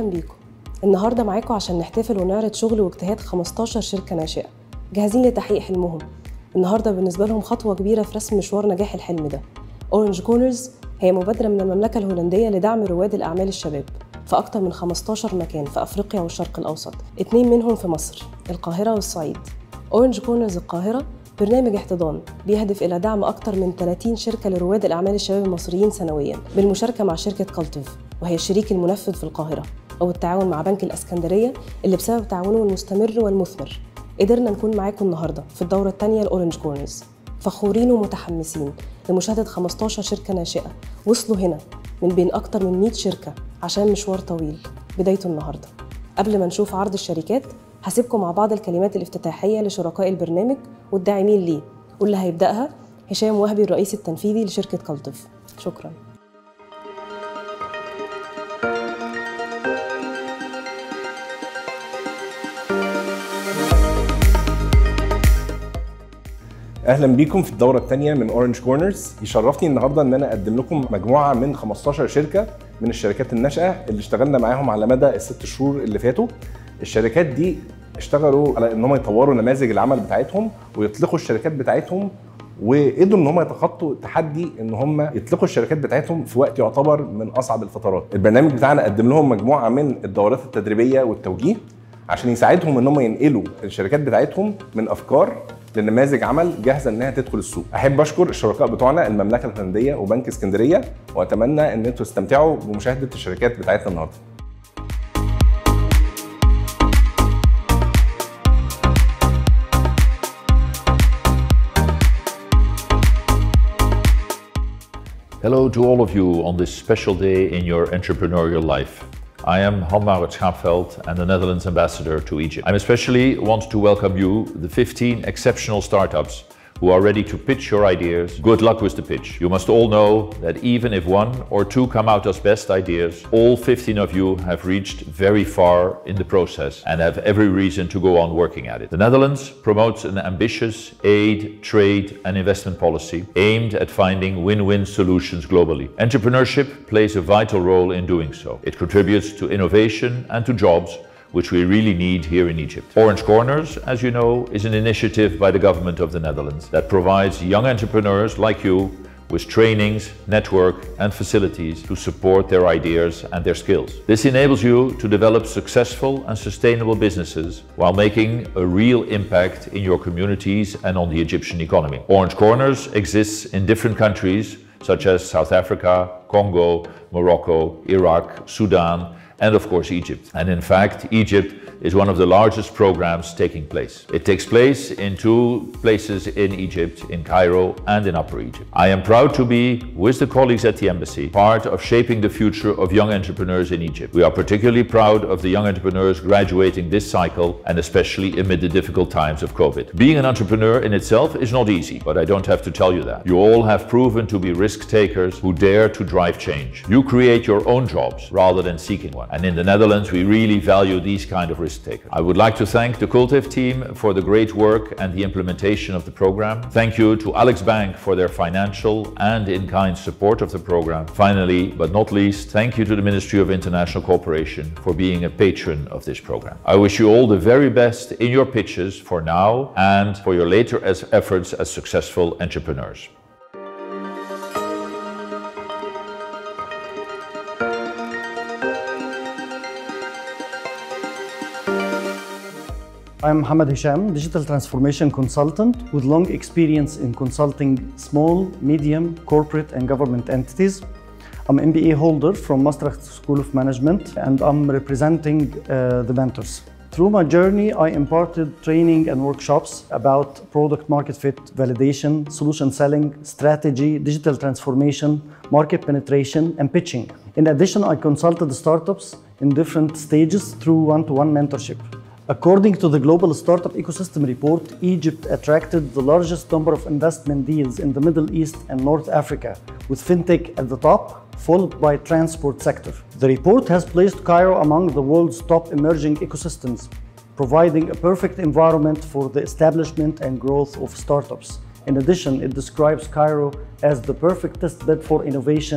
بيكم النهارده معاكم عشان نحتفل ونعرض شغل واجتهاد 15 شركة ناشئة جاهزين لتحقيق حلمهم النهارده بالنسبة لهم خطوة كبيرة في رسم مشوار نجاح الحلم ده أورنج كورنرز هي مبادرة من المملكة الهولندية لدعم رواد الأعمال الشباب في أكتر من 15 مكان في أفريقيا والشرق الأوسط اتنين منهم في مصر القاهرة والصعيد أورنج كورنرز القاهرة برنامج احتضان بيهدف إلى دعم أكثر من 30 شركة لرواد الأعمال الشباب المصريين سنويا بالمشاركة مع شركة كالتيف وهي الشريك المنفذ في القاهرة أو التعاون مع بنك الإسكندرية اللي بسبب تعاونه المستمر والمثمر قدرنا نكون معاكم النهاردة في الدورة الثانية لأورنج كورنرز فخورين ومتحمسين لمشاهدة 15 شركة ناشئة وصلوا هنا من بين أكتر من 100 شركة عشان مشوار طويل بدايته النهاردة قبل ما نشوف عرض الشركات هسيبكم مع بعض الكلمات الافتتاحية لشركاء البرنامج والداعمين ليه واللي هيبدأها هشام وهبي الرئيس التنفيذي لشركة كالتف شكراً اهلا بيكم في الدوره الثانيه من اورنج كورنرز يشرفني النهارده ان انا اقدم لكم مجموعه من 15 شركه من الشركات الناشئه اللي اشتغلنا معاهم على مدى الست شهور اللي فاتوا الشركات دي اشتغلوا على ان هم يطوروا نماذج العمل بتاعتهم ويطلقوا الشركات بتاعتهم وقدروا ان هم يتخطوا تحدي ان هم يطلقوا الشركات بتاعتهم في وقت يعتبر من اصعب الفترات البرنامج بتاعنا قدم لهم مجموعه من الدورات التدريبيه والتوجيه عشان يساعدهم ان هم ينقلوا الشركات بتاعتهم من افكار لنماذج عمل جاهزه انها تدخل السوق. احب اشكر الشركاء بتوعنا المملكه الهولنديه وبنك اسكندريه واتمنى ان انتم تستمتعوا بمشاهده الشركات بتاعتنا النهارده. Hello to all of you on this special day in your entrepreneurial life. I am Han-Maurits Schaapveld and the Netherlands ambassador to Egypt. I especially want to welcome you, the 15 exceptional startups who are ready to pitch your ideas. Good luck with the pitch. You must all know that even if one or two come out as best ideas, all 15 of you have reached very far in the process and have every reason to go on working at it. The Netherlands promotes an ambitious aid, trade and investment policy aimed at finding win-win solutions globally. Entrepreneurship plays a vital role in doing so. It contributes to innovation and to jobs which we really need here in Egypt. Orange Corners, as you know, is an initiative by the government of the Netherlands that provides young entrepreneurs like you with trainings, network and facilities to support their ideas and their skills. This enables you to develop successful and sustainable businesses while making a real impact in your communities and on the Egyptian economy. Orange Corners exists in different countries such as South Africa, Congo, Morocco, Iraq, Sudan, and of course Egypt. And in fact, Egypt is one of the largest programs taking place. It takes place in two places in Egypt, in Cairo and in Upper Egypt. I am proud to be, with the colleagues at the embassy, part of shaping the future of young entrepreneurs in Egypt. We are particularly proud of the young entrepreneurs graduating this cycle and especially amid the difficult times of COVID. Being an entrepreneur in itself is not easy, but I don't have to tell you that. You all have proven to be risk takers who dare to drive change. You create your own jobs rather than seeking one. And in the Netherlands, we really value these kind of risk takers. I would like to thank the Cultiv team for the great work and the implementation of the program. Thank you to Alex Bank for their financial and in-kind support of the program. Finally, but not least, thank you to the Ministry of International Cooperation for being a patron of this program. I wish you all the very best in your pitches for now and for your later as efforts as successful entrepreneurs. I'm Mohammed Hisham, digital transformation consultant with long experience in consulting small, medium, corporate, and government entities. I'm MBA holder from Maastricht School of Management, and I'm representing uh, the mentors. Through my journey, I imparted training and workshops about product market fit validation, solution selling, strategy, digital transformation, market penetration, and pitching. In addition, I consulted startups in different stages through one-to-one mentorship. According to the Global Startup Ecosystem Report, Egypt attracted the largest number of investment deals in the Middle East and North Africa, with fintech at the top, followed by transport sector. The report has placed Cairo among the world's top emerging ecosystems, providing a perfect environment for the establishment and growth of startups. In addition, it describes Cairo as the perfect test bed for innovation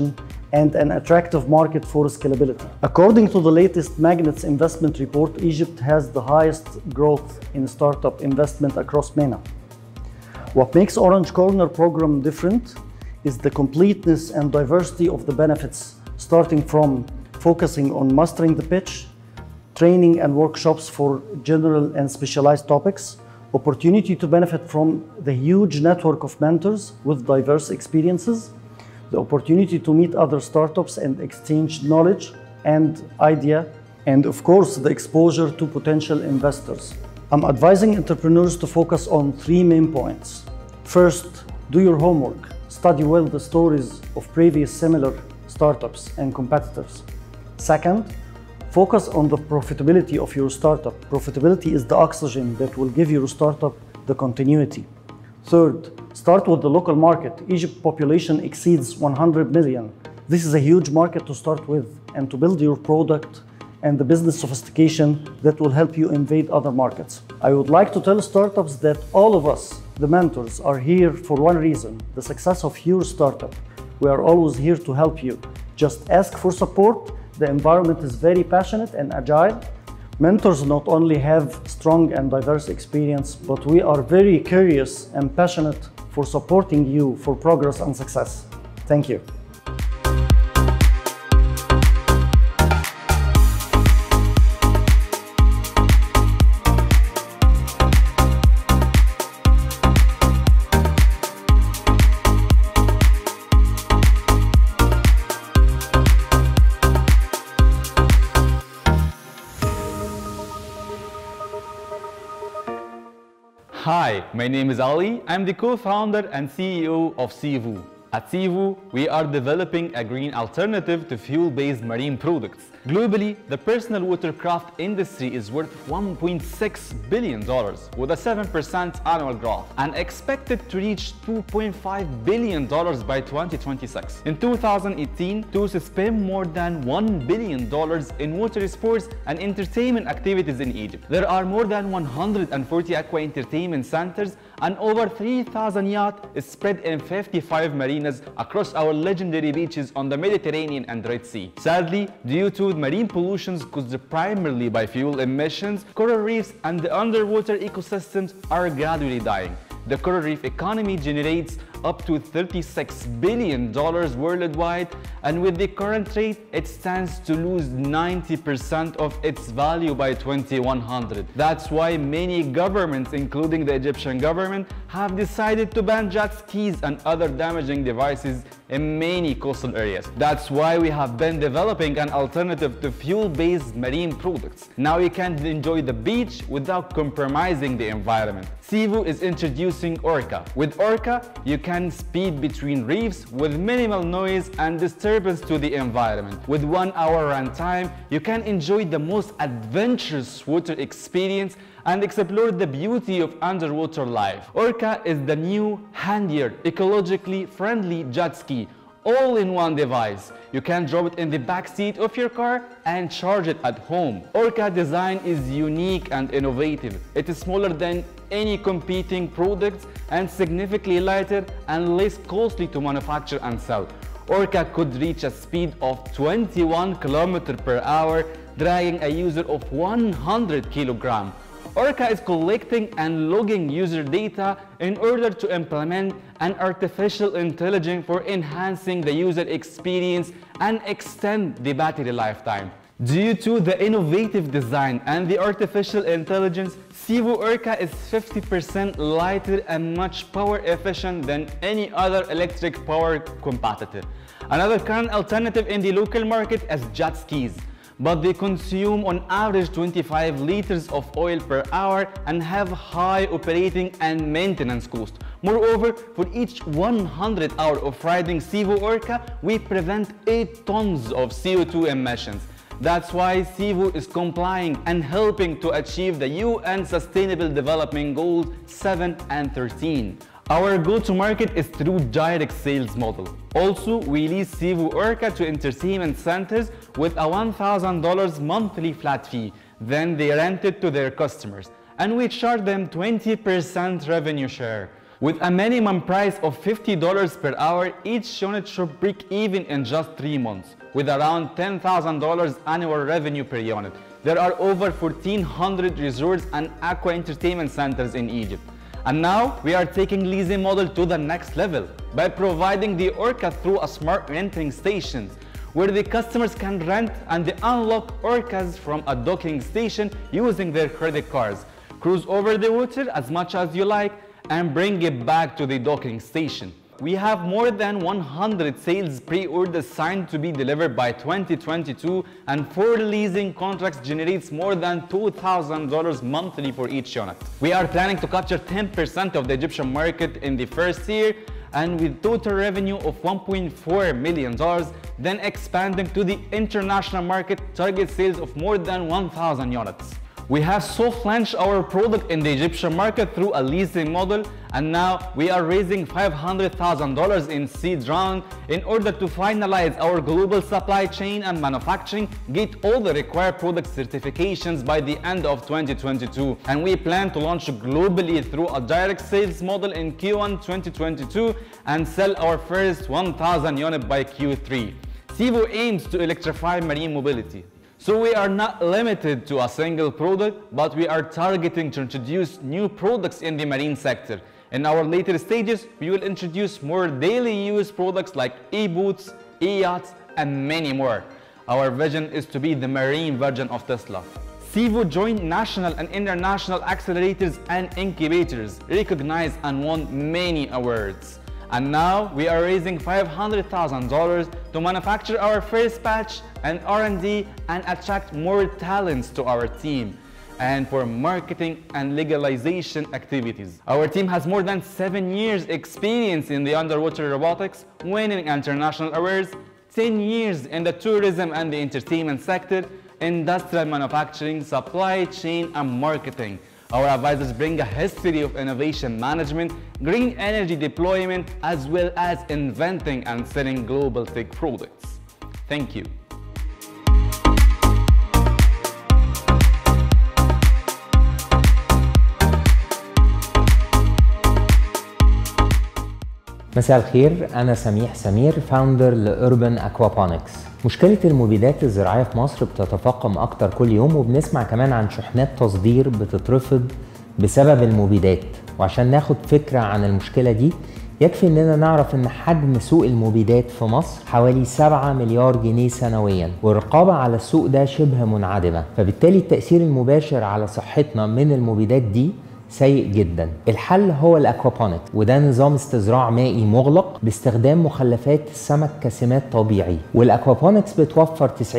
and an attractive market for scalability. According to the latest Magnets investment report, Egypt has the highest growth in startup investment across MENA. What makes Orange Corner program different is the completeness and diversity of the benefits, starting from focusing on mastering the pitch, training and workshops for general and specialized topics, opportunity to benefit from the huge network of mentors with diverse experiences, the opportunity to meet other startups and exchange knowledge and idea, and of course, the exposure to potential investors. I'm advising entrepreneurs to focus on three main points. First, do your homework. Study well the stories of previous similar startups and competitors. Second, focus on the profitability of your startup. Profitability is the oxygen that will give your startup the continuity. Third, start with the local market. Egypt population exceeds 100 million. This is a huge market to start with and to build your product and the business sophistication that will help you invade other markets. I would like to tell startups that all of us, the mentors, are here for one reason the success of your startup. We are always here to help you. Just ask for support. The environment is very passionate and agile. Mentors not only have strong and diverse experience, but we are very curious and passionate for supporting you for progress and success. Thank you. Hi, my name is Ali. I'm the co-founder and CEO of Sivu. At Sivu, we are developing a green alternative to fuel-based marine products. Globally, the personal watercraft industry is worth $1.6 billion with a 7% annual growth and expected to reach $2.5 billion by 2026. In 2018, TUS spent more than $1 billion in water sports and entertainment activities in Egypt. There are more than 140 aqua entertainment centers and over 3,000 yachts spread in 55 marinas across our legendary beaches on the Mediterranean and Red Sea. Sadly, due to marine pollution caused primarily by fuel emissions, coral reefs and the underwater ecosystems are gradually dying. The coral reef economy generates up to $36 billion worldwide, and with the current rate, it stands to lose 90% of its value by 2100. That's why many governments, including the Egyptian government, have decided to ban jet skis and other damaging devices in many coastal areas. That's why we have been developing an alternative to fuel-based marine products. Now you can enjoy the beach without compromising the environment. Sivu is introducing Orca. With Orca, you can speed between reefs with minimal noise and disturbance to the environment. With one hour runtime, you can enjoy the most adventurous water experience and explore the beauty of underwater life. Orca is the new, handier, ecologically friendly jet ski all in one device. You can drop it in the back seat of your car and charge it at home. Orca design is unique and innovative. It is smaller than any competing products and significantly lighter and less costly to manufacture and sell. Orca could reach a speed of 21 km per hour, dragging a user of 100 kilogram. Orca is collecting and logging user data in order to implement an artificial intelligence for enhancing the user experience and extend the battery lifetime. Due to the innovative design and the artificial intelligence, Sivu Orca is 50% lighter and much power efficient than any other electric power competitor. Another current alternative in the local market is jet skis but they consume on average 25 liters of oil per hour and have high operating and maintenance cost. Moreover, for each 100 hour of riding Sivu Orca, we prevent 8 tons of CO2 emissions. That's why Sivu is complying and helping to achieve the UN Sustainable Development Goals 7 and 13. Our go-to-market is through direct sales model. Also, we lease Sivu Orca to entertainment centers with a $1,000 monthly flat fee. Then they rent it to their customers. And we charge them 20% revenue share. With a minimum price of $50 per hour, each unit should break even in just three months, with around $10,000 annual revenue per unit. There are over 1,400 resorts and aqua entertainment centers in Egypt. And now we are taking leasing model to the next level by providing the Orca through a smart renting stations where the customers can rent and they unlock Orcas from a docking station using their credit cards. Cruise over the water as much as you like and bring it back to the docking station. We have more than 100 sales pre-orders signed to be delivered by 2022 and four leasing contracts generates more than $2,000 monthly for each unit. We are planning to capture 10% of the Egyptian market in the first year and with total revenue of $1.4 million, then expanding to the international market target sales of more than 1,000 units. We have soft launched our product in the Egyptian market through a leasing model and now we are raising $500,000 in seed round in order to finalize our global supply chain and manufacturing, get all the required product certifications by the end of 2022 and we plan to launch globally through a direct sales model in Q1 2022 and sell our first 1000 unit by Q3. Civo aims to electrify marine mobility. So we are not limited to a single product, but we are targeting to introduce new products in the marine sector. In our later stages, we will introduce more daily use products like e-boots, e-yachts, and many more. Our vision is to be the marine version of Tesla. Civo joined national and international accelerators and incubators, recognized and won many awards. And now we are raising $500,000 to manufacture our first batch and R&D and attract more talents to our team and for marketing and legalization activities. Our team has more than seven years experience in the underwater robotics, winning international awards, 10 years in the tourism and the entertainment sector, industrial manufacturing, supply chain, and marketing. Our advisors bring a history of innovation management, green energy deployment, as well as inventing and selling global tech products. Thank you. مساء الخير أنا سميح سمير فاوندر لأوربن أكوابونكس مشكلة المبيدات الزراعية في مصر بتتفاقم أكتر كل يوم وبنسمع كمان عن شحنات تصدير بتترفض بسبب المبيدات وعشان ناخد فكرة عن المشكلة دي يكفي اننا نعرف ان حجم سوق المبيدات في مصر حوالي 7 مليار جنيه سنويا والرقابة على السوق ده شبه منعدمة فبالتالي التأثير المباشر على صحتنا من المبيدات دي سيء جدا الحل هو الاكوابونيك وده نظام استزراع مائي مغلق باستخدام مخلفات السمك كسمات طبيعي والاكوابونكس بتوفر 90%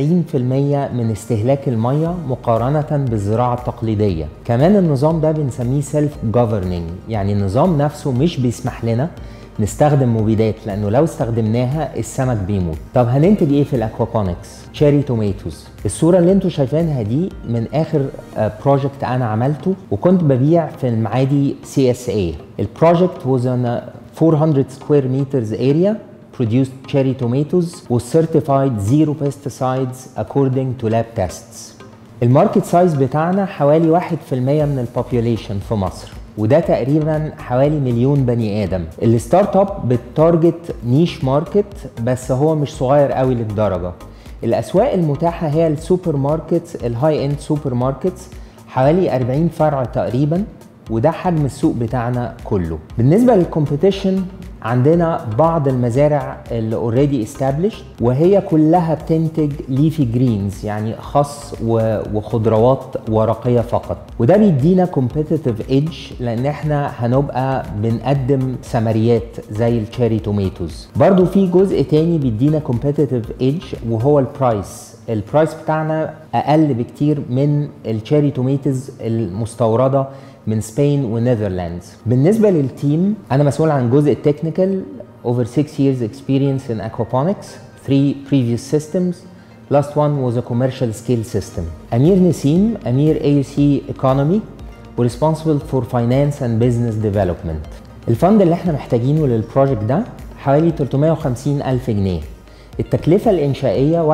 من استهلاك الميه مقارنه بالزراعه التقليديه كمان النظام ده بنسميه سيلف جوفرنينج يعني النظام نفسه مش بيسمح لنا نستخدم مبيدات لانه لو استخدمناها السمك بيموت طب هننتج ايه في الاكوابونكس تشيري توميتوز الصوره اللي انتم شايفينها دي من اخر بروجكت انا عملته وكنت ببيع في المعادي سي اس اي البروجكت was on a 400 square meters area produced cherry tomatoes was certified zero pesticides according to lab tests الماركت سايز بتاعنا حوالي 1% من البوبيوليشن في مصر وده تقريبا حوالي مليون بني ادم الستارت اب بتارجت نيش ماركت بس هو مش صغير قوي للدرجه الاسواق المتاحه هي السوبر ماركت الهاي اند سوبر ماركتس حوالي 40 فرع تقريبا وده حجم السوق بتاعنا كله بالنسبه للكومبيتيشن عندنا بعض المزارع اللي اوريدي استابليشد وهي كلها بتنتج ليفي جرينز يعني خس وخضروات ورقيه فقط وده بيدينا كومبيتيتيف ايدج لان احنا هنبقى بنقدم ثمريات زي التشيري توميتوز برضو في جزء تاني بيدينا كومبيتيتيف ايدج وهو البرايس البرايس بتاعنا اقل بكتير من التشيري توميتوز المستورده من سبين ونذرلاندز بالنسبه للتيم انا مسؤول عن جزء التكنيكال over 6 years experience in aquaponics 3 previous systems last one was a commercial scale system امير نسيم امير AUC economy responsible for finance and business development الفند اللي احنا محتاجينه للبروجكت ده حوالي 350 ألف جنيه التكلفة الإنشائية 71%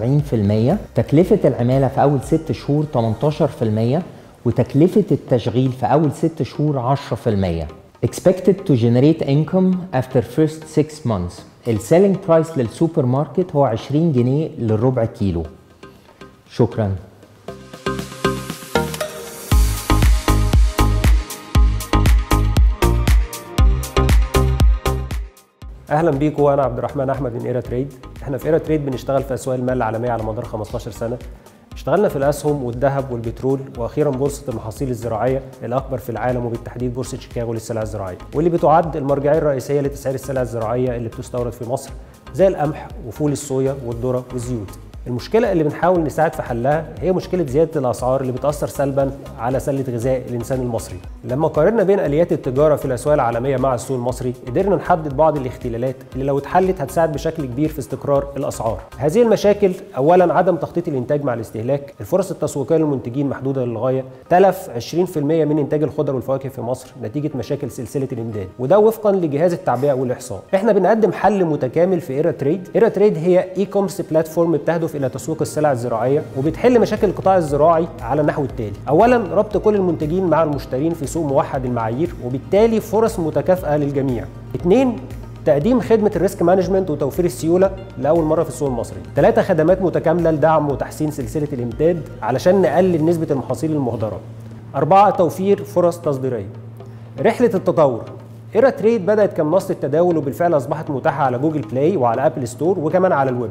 تكلفة العمالة في أول 6 شهور 18% وتكلفة التشغيل في أول ست شهور 10% expected to generate income after first 6 months ال selling price للسوبر ماركت هو 20 جنيه للربع كيلو شكراً اهلا بيكم وانا عبد الرحمن احمد من ايرا تريد احنا في ايرا تريد بنشتغل في اسواق المال العالميه على مدار 15 سنه اشتغلنا في الاسهم والذهب والبترول واخيرا بورصه المحاصيل الزراعيه الاكبر في العالم وبالتحديد بورصه شيكاغو للسلع الزراعيه واللي بتعد المرجعيه الرئيسيه لتسعير السلع الزراعيه اللي بتستورد في مصر زي القمح وفول الصويا والذره والزيوت المشكله اللي بنحاول نساعد في حلها هي مشكله زياده الاسعار اللي بتاثر سلبا على سله غذاء الانسان المصري لما قارنا بين اليات التجاره في الاسواق العالميه مع السوق المصري قدرنا نحدد بعض الاختلالات اللي لو اتحلت هتساعد بشكل كبير في استقرار الاسعار هذه المشاكل اولا عدم تخطيط الانتاج مع الاستهلاك الفرص التسويقيه للمنتجين محدوده للغايه تلف 20% من انتاج الخضر والفواكه في مصر نتيجه مشاكل سلسله الامداد وده وفقا لجهاز التعبئه والاحصاء احنا بنقدم حل متكامل في ايرا تريد ايرا تريد هي اي كوميرس بلاتفورم بتهدف الى تسويق السلع الزراعيه وبتحل مشاكل القطاع الزراعي على النحو التالي اولا ربط كل المنتجين مع المشترين في سوق موحد المعايير وبالتالي فرص متكافئه للجميع اثنين تقديم خدمة الريسك مانجمنت وتوفير السيولة لأول مرة في السوق المصري. ثلاثة خدمات متكاملة لدعم وتحسين سلسلة الإمداد علشان نقلل نسبة المحاصيل المهدرة. أربعة توفير فرص تصديرية. رحلة التطور ايرا تريد بدأت كمنصة تداول وبالفعل أصبحت متاحة على جوجل بلاي وعلى أبل ستور وكمان على الويب.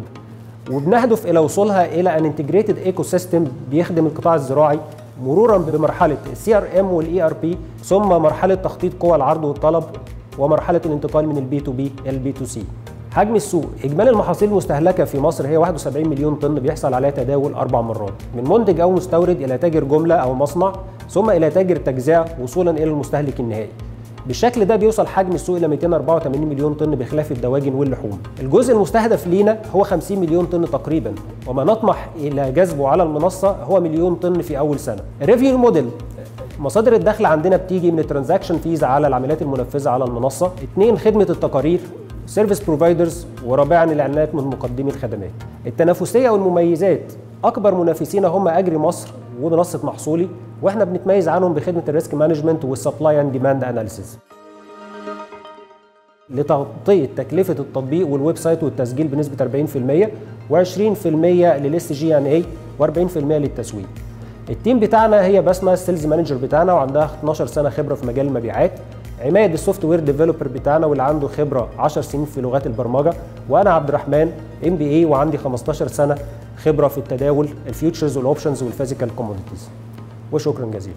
وبنهدف الى وصولها الى ان انتجريتد ايكو سيستم بيخدم القطاع الزراعي مرورا بمرحله السي ار ام والاي ار بي ثم مرحله تخطيط قوى العرض والطلب ومرحله الانتقال من البي تو بي الى البي تو سي حجم السوق اجمالي المحاصيل المستهلكه في مصر هي 71 مليون طن بيحصل عليها تداول اربع مرات من منتج او مستورد الى تاجر جمله او مصنع ثم الى تاجر تجزئه وصولا الى المستهلك النهائي بالشكل ده بيوصل حجم السوق الى 284 مليون طن بخلاف الدواجن واللحوم. الجزء المستهدف لينا هو 50 مليون طن تقريبا وما نطمح الى جذبه على المنصه هو مليون طن في اول سنه. الريفيو موديل مصادر الدخل عندنا بتيجي من الترانزاكشن فيز على العمليات المنفذه على المنصه، اثنين خدمه التقارير سيرفيس بروفايدرز ورابعا الاعلانات من مقدمي الخدمات. التنافسيه والمميزات اكبر منافسين هم اجري مصر ومنصه محصولي واحنا بنتميز عنهم بخدمه الريسك مانجمنت والسبلاي اند ديماند اناليسيز لتغطيه تكلفه التطبيق والويب سايت والتسجيل بنسبه 40% و20% للاس جي ان اي و40% للتسويق التيم بتاعنا هي بسمه السيلز مانجر بتاعنا وعندها 12 سنه خبره في مجال المبيعات عماد السوفت وير ديفلوبر بتاعنا واللي عنده خبره 10 سنين في لغات البرمجه وانا عبد الرحمن ام بي اي وعندي 15 سنه خبره في التداول الفيوتشرز والاوبشنز والفيزيكال كوموديتيز وشكرا جزيلا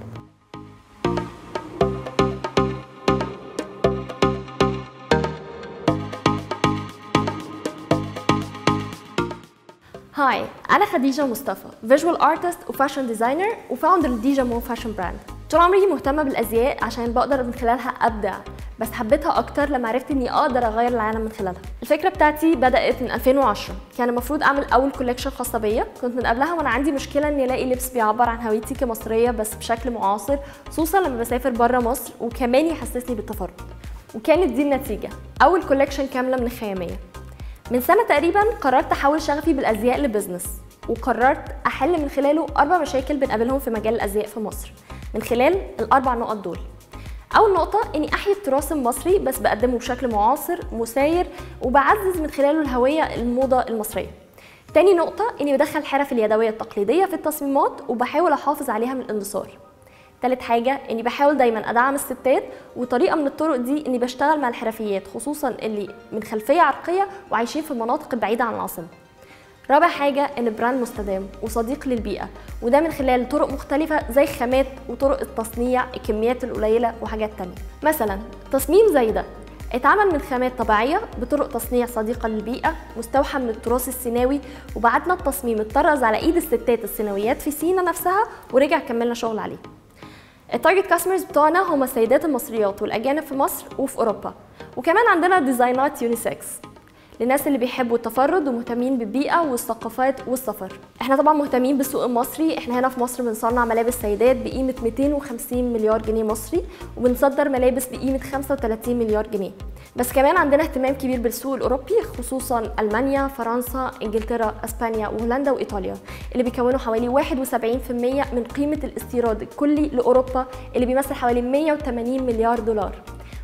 هاي أنا خديجة مصطفى فيجوال ارتست وفاشن ديزاينر وفاوندر ديجا مو فاشن براند طول عمري مهتمة بالأزياء عشان بقدر من خلالها أبدع بس حبيتها أكتر لما عرفت إني أقدر أغير العالم من خلالها الفكرة بتاعتي بدأت من 2010 كان المفروض أعمل أول كوليكشن خاصة بيا كنت من قبلها وأنا عندي مشكلة إني ألاقي لبس بيعبر عن هويتي كمصرية بس بشكل معاصر خصوصا لما بسافر بره مصر وكمان يحسسني بالتفرد وكانت دي النتيجة أول كوليكشن كاملة من الخيامية من سنة تقريبا قررت أحول شغفي بالأزياء لبزنس وقررت أحل من خلاله أربع مشاكل بنقابلهم في مجال الأزياء في مصر من خلال الأربع نقط دول أول نقطة إني أحيي التراث المصري بس بقدمه بشكل معاصر مساير وبعزز من خلاله الهوية الموضة المصرية تاني نقطة إني بدخل الحرف اليدوية التقليدية في التصميمات وبحاول أحافظ عليها من الاندثار تالت حاجة إني بحاول دايما أدعم الستات وطريقة من الطرق دي إني بشتغل مع الحرفيات خصوصا اللي من خلفية عرقية وعايشين في المناطق البعيدة عن العاصمة رابع حاجة إن براند مستدام وصديق للبيئة وده من خلال طرق مختلفة زي الخامات وطرق التصنيع الكميات القليلة وحاجات تانية مثلا تصميم زي ده اتعمل من خامات طبيعية بطرق تصنيع صديقة للبيئة مستوحى من التراث السيناوي وبعدنا التصميم اتطرز على ايد الستات السيناويات في سينا نفسها ورجع كملنا شغل عليه التارجت كاستمرز بتوعنا هم السيدات المصريات والاجانب في مصر وفي اوروبا وكمان عندنا ديزاينات يونيسكس للناس اللي بيحبوا التفرد ومهتمين بالبيئة والثقافات والسفر احنا طبعا مهتمين بالسوق المصري احنا هنا في مصر بنصنع ملابس سيدات بقيمة 250 مليار جنيه مصري وبنصدر ملابس بقيمة 35 مليار جنيه بس كمان عندنا اهتمام كبير بالسوق الاوروبي خصوصا المانيا فرنسا انجلترا اسبانيا وهولندا وايطاليا اللي بيكونوا حوالي 71% من قيمه الاستيراد الكلي لاوروبا اللي بيمثل حوالي 180 مليار دولار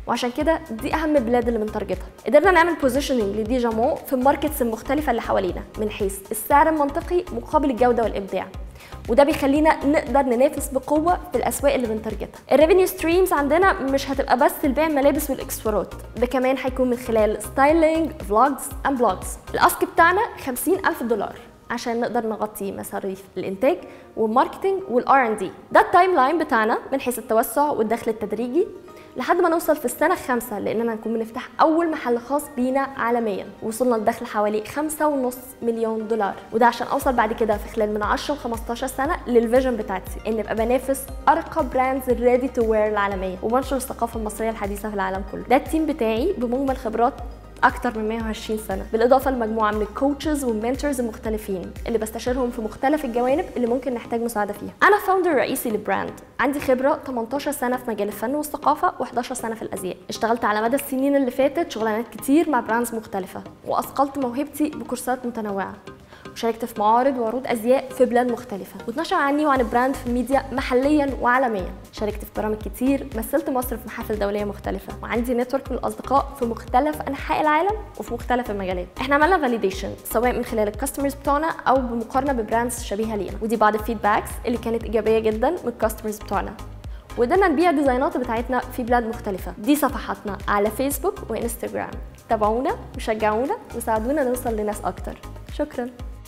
وعشان كده دي اهم البلاد اللي بنتارجتها قدرنا نعمل بوزيشننج لديجامون في الماركتس المختلفه اللي حوالينا من حيث السعر المنطقي مقابل الجوده والابداع وده بيخلينا نقدر ننافس بقوه في الاسواق اللي بنتارجتها الريفينيو ستريمز عندنا مش هتبقى بس البيع الملابس والاكسسوارات ده كمان هيكون من خلال ستايلينج فلوجز اند بلوجز الاسك بتاعنا 50000 دولار عشان نقدر نغطي مصاريف الانتاج والماركتنج والار ان دي ده التايم لاين بتاعنا من حيث التوسع والدخل التدريجي لحد ما نوصل في السنة الخامسة لأننا نكون بنفتح أول محل خاص بينا عالميا وصلنا لدخل حوالي خمسة ونص مليون دولار وده عشان أوصل بعد كده في خلال من 10 ل 15 سنة للفيجن بتاعتي إن أبقى بنافس أرقى براندز الريدي تو وير العالمية وبنشر الثقافة المصرية الحديثة في العالم كله ده التيم بتاعي بمجمل خبرات اكتر من 120 سنه بالاضافه لمجموعه من الكوتشز والمنتورز المختلفين اللي بستشيرهم في مختلف الجوانب اللي ممكن نحتاج مساعده فيها انا فاوندر رئيسي للبراند عندي خبره 18 سنه في مجال الفن والثقافه و11 سنه في الازياء اشتغلت على مدى السنين اللي فاتت شغلانات كتير مع براندز مختلفه واثقلت موهبتي بكورسات متنوعه وشاركت في معارض وعروض ازياء في بلاد مختلفه واتنشر عني وعن البراند في الميديا محليا وعالميا شاركت في برامج كتير مثلت مصر في محافل دوليه مختلفه وعندي نتورك من الاصدقاء في مختلف انحاء العالم وفي مختلف المجالات احنا عملنا فاليديشن سواء من خلال الكاستمرز بتوعنا او بمقارنه ببراندز شبيهه لينا ودي بعض الفيدباكس اللي كانت ايجابيه جدا من الكاستمرز بتوعنا وقدرنا نبيع الديزاينات بتاعتنا في بلاد مختلفة دي صفحاتنا على فيسبوك وانستجرام تابعونا وشجعونا وساعدونا نوصل لناس أكتر شكراً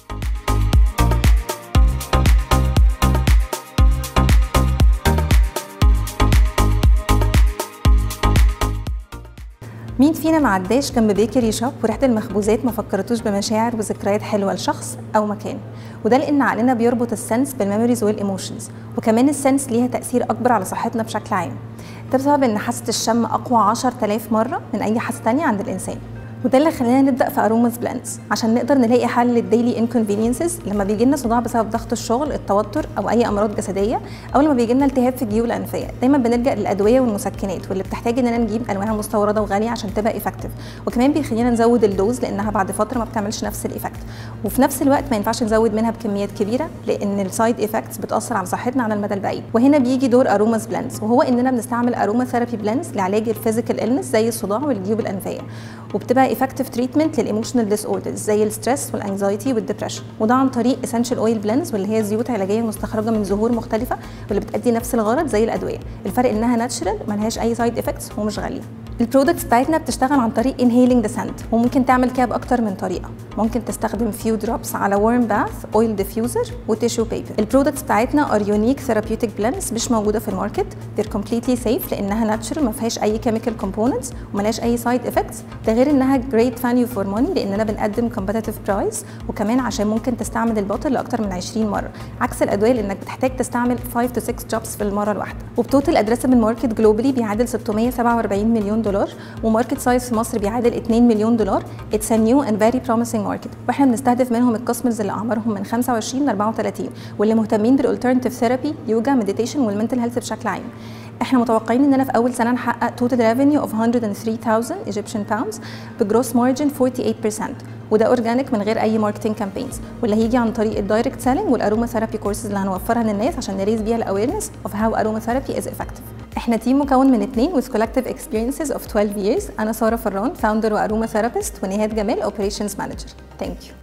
مين فينا ما عداش جنب بيكري شوب وريحه المخبوزات ما فكرتوش بمشاعر وذكريات حلوه لشخص او مكان وده لان عقلنا بيربط السنس بالميموريز والايموشنز وكمان السنس ليها تاثير اكبر على صحتنا بشكل عام ده بسبب ان حاسه الشم اقوى 10000 مره من اي حاسه تانية عند الانسان وده اللي خلانا نبدا في اروماز بلانز عشان نقدر نلاقي حل للديلي انكونفينينسز لما بيجي لنا صداع بسبب ضغط الشغل التوتر او اي امراض جسديه او لما بيجي لنا التهاب في الجيوب الانفيه دايما بنلجا للادويه والمسكنات واللي بتحتاج اننا نجيب انواع مستورده وغاليه عشان تبقى ايفكتيف وكمان بيخلينا نزود الدوز لانها بعد فتره ما بتعملش نفس الايفكت وفي نفس الوقت ما ينفعش نزود منها بكميات كبيره لان السايد ايفكتس بتاثر على صحتنا على المدى البعيد وهنا بيجي دور اروماز بلانز وهو اننا بنستعمل اروما ثيرابي بلانز لعلاج الفيزيكال النس زي الصداع والجيوب الانفيه وبتبقى ايفكتيف تريتمنت للايموشنال ديس اوردرز زي الستريس والانكزايتي والدبريشن وده عن طريق اسينشال اويل بلندز واللي هي زيوت علاجيه مستخرجه من زهور مختلفه واللي بتأدي نفس الغرض زي الادويه الفرق انها ناتشرال ملهاش اي سايد افكتس ومش غاليه البرودكتس بتاعتنا بتشتغل عن طريق انهيلينج ديسنت وممكن تعمل كده باكتر من طريقه ممكن تستخدم فيو دروبس على ورم باث اويل ديفيوزر وتيشو بيبر البرودكتس بتاعتنا ار يونيك ثيرابيوتيك بلندز مش موجوده في الماركت they're completely safe لانها ناتشرال ما فيهاش اي كيميكال كومبوننتس وملهاش اي سايد افكتس ده غير انها جريت فاليو فور ماني لاننا بنقدم كومبتيتيف برايس وكمان عشان ممكن تستعمل البوتل لاكتر من 20 مره عكس الادويه لانك بتحتاج تستعمل 5 to 6 جوبس في المره الواحده وبتوتال ادريسبل ماركت جلوبالي بيعادل 647 مليون دولار وماركت سايز في مصر بيعادل 2 مليون دولار اتس ا نيو اند فيري بروميسنج ماركت واحنا بنستهدف منهم الكاستمرز اللي اعمارهم من 25 ل 34 واللي مهتمين بالالترناتيف ثيرابي يوجا مديتيشن والمنتل هيلث بشكل عام احنا متوقعين اننا في اول سنه نحقق توتال ريفينيو اوف 103000 ايجيبشن باوندز بجروس مارجن 48% وده اورجانيك من غير اي ماركتنج كامبينز واللي هيجي عن طريق الدايركت سيلينج والاروما ثيرابي كورسز اللي هنوفرها للناس عشان نريز بيها الاويرنس اوف هاو اروما ثيرابي از افكتيف احنا تيم مكون من اثنين with collective experiences of 12 years انا ساره فران فاوندر واروما ثيرابيست ونهاد جمال اوبريشنز مانجر ثانك يو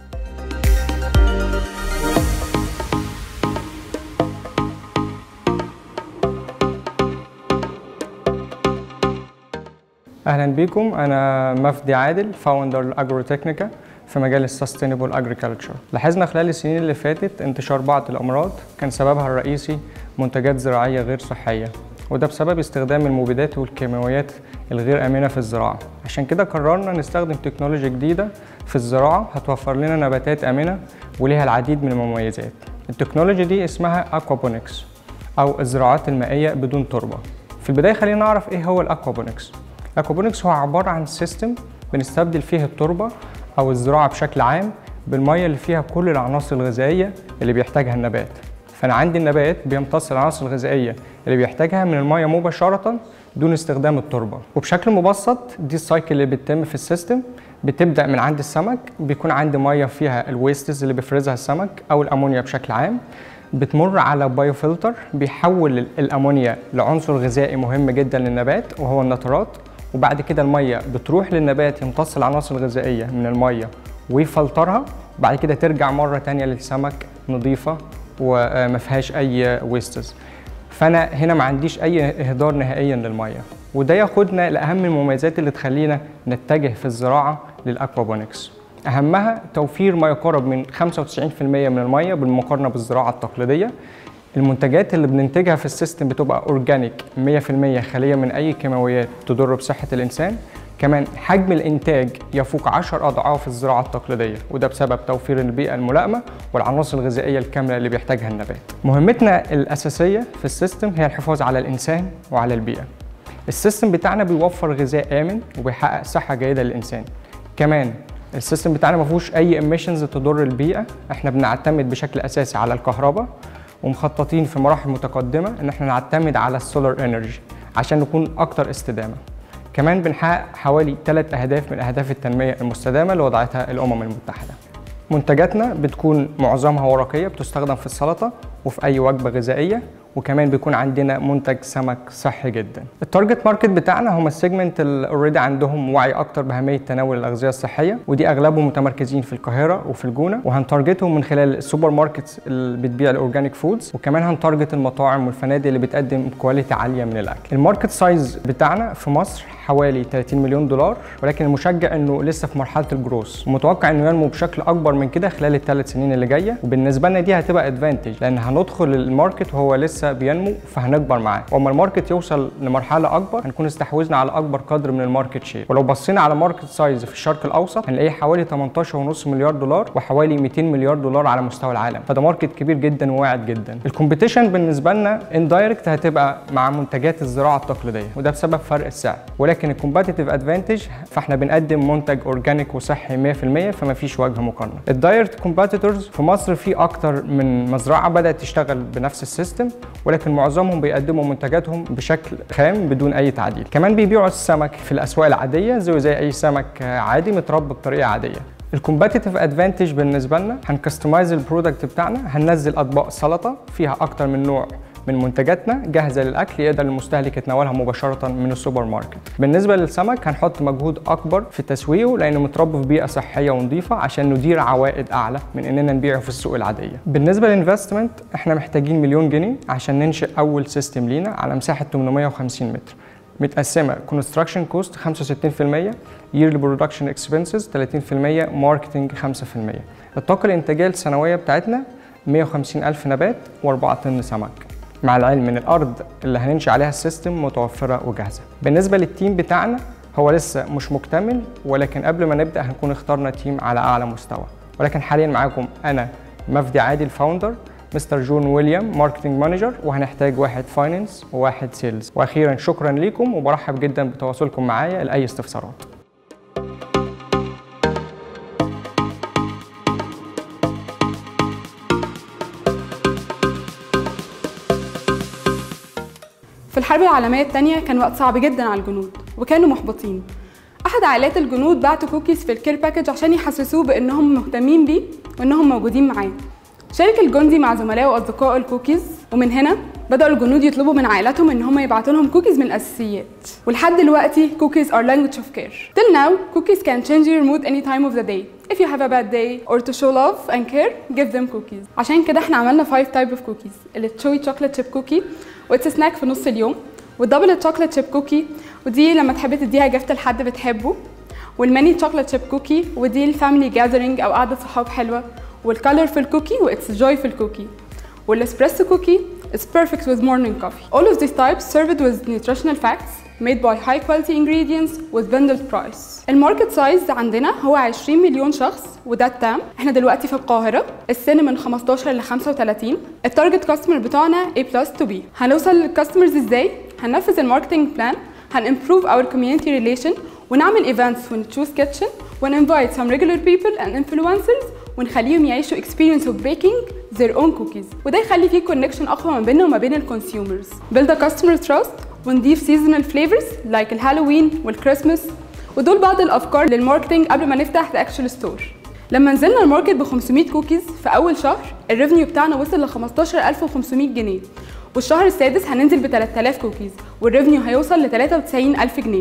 اهلا بيكم انا مفدي عادل فاوندر اجروتكنيكا في مجال السستينبل اجريكلتشر لاحظنا خلال السنين اللي فاتت انتشار بعض الامراض كان سببها الرئيسي منتجات زراعيه غير صحيه وده بسبب استخدام المبيدات والكيماويات الغير امنه في الزراعه عشان كده قررنا نستخدم تكنولوجيا جديده في الزراعه هتوفر لنا نباتات امنه وليها العديد من المميزات التكنولوجيا دي اسمها اكوابونكس او الزراعات المائيه بدون تربه في البدايه خلينا نعرف ايه هو الاكوابونكس الاكوابونكس هو عباره عن سيستم بنستبدل فيه التربه او الزراعه بشكل عام بالميه اللي فيها كل العناصر الغذائيه اللي بيحتاجها النبات فانا عندي النبات بيمتص العناصر الغذائيه اللي بيحتاجها من الميه مباشره دون استخدام التربه وبشكل مبسط دي السايكل اللي بتتم في السيستم بتبدا من عند السمك بيكون عندي ميه فيها الويستز اللي بيفرزها السمك او الامونيا بشكل عام بتمر على بايو فلتر بيحول الامونيا لعنصر غذائي مهم جدا للنبات وهو النترات وبعد كده الميه بتروح للنبات يمتص العناصر الغذائيه من الميه ويفلترها بعد كده ترجع مره تانية للسمك نظيفه وما فيهاش اي ويستز فانا هنا ما عنديش اي اهدار نهائيا للميه وده ياخدنا لاهم المميزات اللي تخلينا نتجه في الزراعه للاكوابونكس اهمها توفير ما يقارب من 95% من الميه بالمقارنه بالزراعه التقليديه المنتجات اللي بننتجها في السيستم بتبقى اورجانيك 100% خاليه من اي كيماويات تضر بصحه الانسان كمان حجم الانتاج يفوق 10 اضعاف الزراعه التقليديه وده بسبب توفير البيئه الملائمه والعناصر الغذائيه الكامله اللي بيحتاجها النبات مهمتنا الاساسيه في السيستم هي الحفاظ على الانسان وعلى البيئه السيستم بتاعنا بيوفر غذاء امن وبيحقق صحه جيده للانسان كمان السيستم بتاعنا ما فيهوش اي emissions تضر البيئه احنا بنعتمد بشكل اساسي على الكهرباء ومخططين في مراحل متقدمه ان احنا نعتمد على السولار انرجي عشان نكون اكتر استدامه كمان بنحقق حوالي ثلاث اهداف من اهداف التنميه المستدامه اللي وضعتها الامم المتحده منتجاتنا بتكون معظمها ورقيه بتستخدم في السلطه وفي اي وجبه غذائيه وكمان بيكون عندنا منتج سمك صحي جدا التارجت ماركت بتاعنا هم السيجمنت اللي اوريدي عندهم وعي اكتر باهميه تناول الاغذيه الصحيه ودي اغلبهم متمركزين في القاهره وفي الجونه وهنتارجتهم من خلال السوبر ماركت اللي بتبيع الاورجانيك فودز وكمان هنتارجت المطاعم والفنادق اللي بتقدم كواليتي عاليه من الاكل الماركت سايز بتاعنا في مصر حوالي 30 مليون دولار ولكن المشجع انه لسه في مرحله الجروس ومتوقع انه ينمو بشكل اكبر من كده خلال الثلاث سنين اللي جايه وبالنسبه لنا دي هتبقى ادفانتج لان هندخل الماركت وهو لسه بينمو فهنكبر معاه واما الماركت يوصل لمرحله اكبر هنكون استحوذنا على اكبر قدر من الماركت شير ولو بصينا على ماركت سايز في الشرق الاوسط هنلاقيه حوالي 18.5 مليار دولار وحوالي 200 مليار دولار على مستوى العالم فده ماركت كبير جدا وواعد جدا الكومبيتيشن بالنسبه لنا اندايركت هتبقى مع منتجات الزراعه التقليديه وده بسبب فرق السعر ولكن الكومباتيتيف ادفانتج فاحنا بنقدم منتج اورجانيك وصحي 100% فما فيش وجه مقارنه الدايركت كومبيتيتورز في مصر في اكتر من مزرعه بدات تشتغل بنفس السيستم ولكن معظمهم بيقدموا منتجاتهم بشكل خام بدون اي تعديل كمان بيبيعوا السمك في الاسواق العاديه زي زي اي سمك عادي متربى بطريقه عاديه الكومباتيتيف ادفانتج بالنسبه لنا هنكستمايز البرودكت بتاعنا هننزل اطباق سلطه فيها اكتر من نوع من منتجاتنا جاهزه للاكل يقدر المستهلك يتناولها مباشره من السوبر ماركت بالنسبه للسمك هنحط مجهود اكبر في تسويقه لانه متربى في بيئه صحيه ونظيفه عشان ندير عوائد اعلى من اننا نبيعه في السوق العاديه بالنسبه للانفستمنت احنا محتاجين مليون جنيه عشان ننشئ اول سيستم لينا على مساحه 850 متر متقسمه كونستراكشن كوست 65% yearly production expenses 30% ماركتنج 5% الطاقه الانتاجيه السنويه بتاعتنا 150 ألف نبات و4 طن سمك مع العلم ان الارض اللي هننشئ عليها السيستم متوفره وجاهزه بالنسبه للتيم بتاعنا هو لسه مش مكتمل ولكن قبل ما نبدا هنكون اخترنا تيم على اعلى مستوى ولكن حاليا معاكم انا مفدي عادل فاوندر مستر جون ويليام ماركتنج مانجر وهنحتاج واحد فاينانس وواحد سيلز واخيرا شكرا ليكم وبرحب جدا بتواصلكم معايا لاي استفسارات في الحرب العالمية الثانية كان وقت صعب جدا على الجنود وكانوا محبطين أحد عائلات الجنود بعتوا كوكيز في الكير باكج عشان يحسسوه بأنهم مهتمين بيه وأنهم موجودين معاه شارك الجندي مع زملائه وأصدقائه الكوكيز ومن هنا بدأوا الجنود يطلبوا من عائلاتهم إن هم يبعتوا لهم كوكيز من الأساسيات ولحد دلوقتي cookies are language of care Till now cookies can change your mood any time of the day If you have a bad day or to show love and care give them cookies عشان كده احنا عملنا 5 type of cookies التشوي chocolate chip cookie واتس سناك في نص اليوم والدبل تشوكلت شيب كوكي ودي لما تحبي تديها جفت لحد بتحبه والماني تشوكلت شيب كوكي ودي الفاميلي جاذرينج او قعده صحاب حلوه والكالرفul كوكي واتس جويفul كوكي والاسبريسو كوكي is perfect with morning coffee. All of these types served with nutritional facts made by high quality ingredients with bundled price. الماركت سايز عندنا هو 20 مليون شخص وده التام احنا دلوقتي في القاهرة السن من 15 ل 35 التارجت كاستمر بتاعنا A plus to B هنوصل للكاستمرز ازاي؟ هننفذ الماركتنج بلان هنimprove our community relation ونعمل events ونتشوز kitchen ونinvite some regular people and influencers ونخليهم يعيشوا experience of baking their own cookies وده يخلي فيه connection اقوى ما بيننا وما بين الكونسيومرز build a customer trust ونضيف seasonal flavors like الهالوين والكريسماس ودول بعض الافكار للماركتنج قبل ما نفتح the actual store لما نزلنا الماركت ب 500 كوكيز في اول شهر الريفنيو بتاعنا وصل ل 15500 جنيه والشهر السادس هننزل ب 3000 كوكيز والريفنيو هيوصل ل 93000 جنيه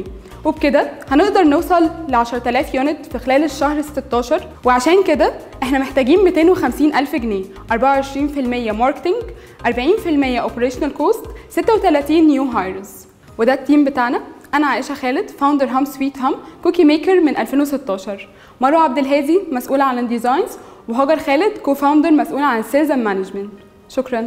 وبكده هنقدر نوصل ل 10000 يونت في خلال الشهر ال 16 وعشان كده احنا محتاجين 250 ألف جنيه 24% ماركتنج 40% اوبريشنال كوست 36 نيو هايرز وده التيم بتاعنا انا عائشه خالد فاوندر هام سويت هام كوكي ميكر من 2016 مروه عبد الهادي مسؤوله عن الديزاينز وهاجر خالد كو فاوندر مسؤوله عن السيلز اند مانجمنت شكرا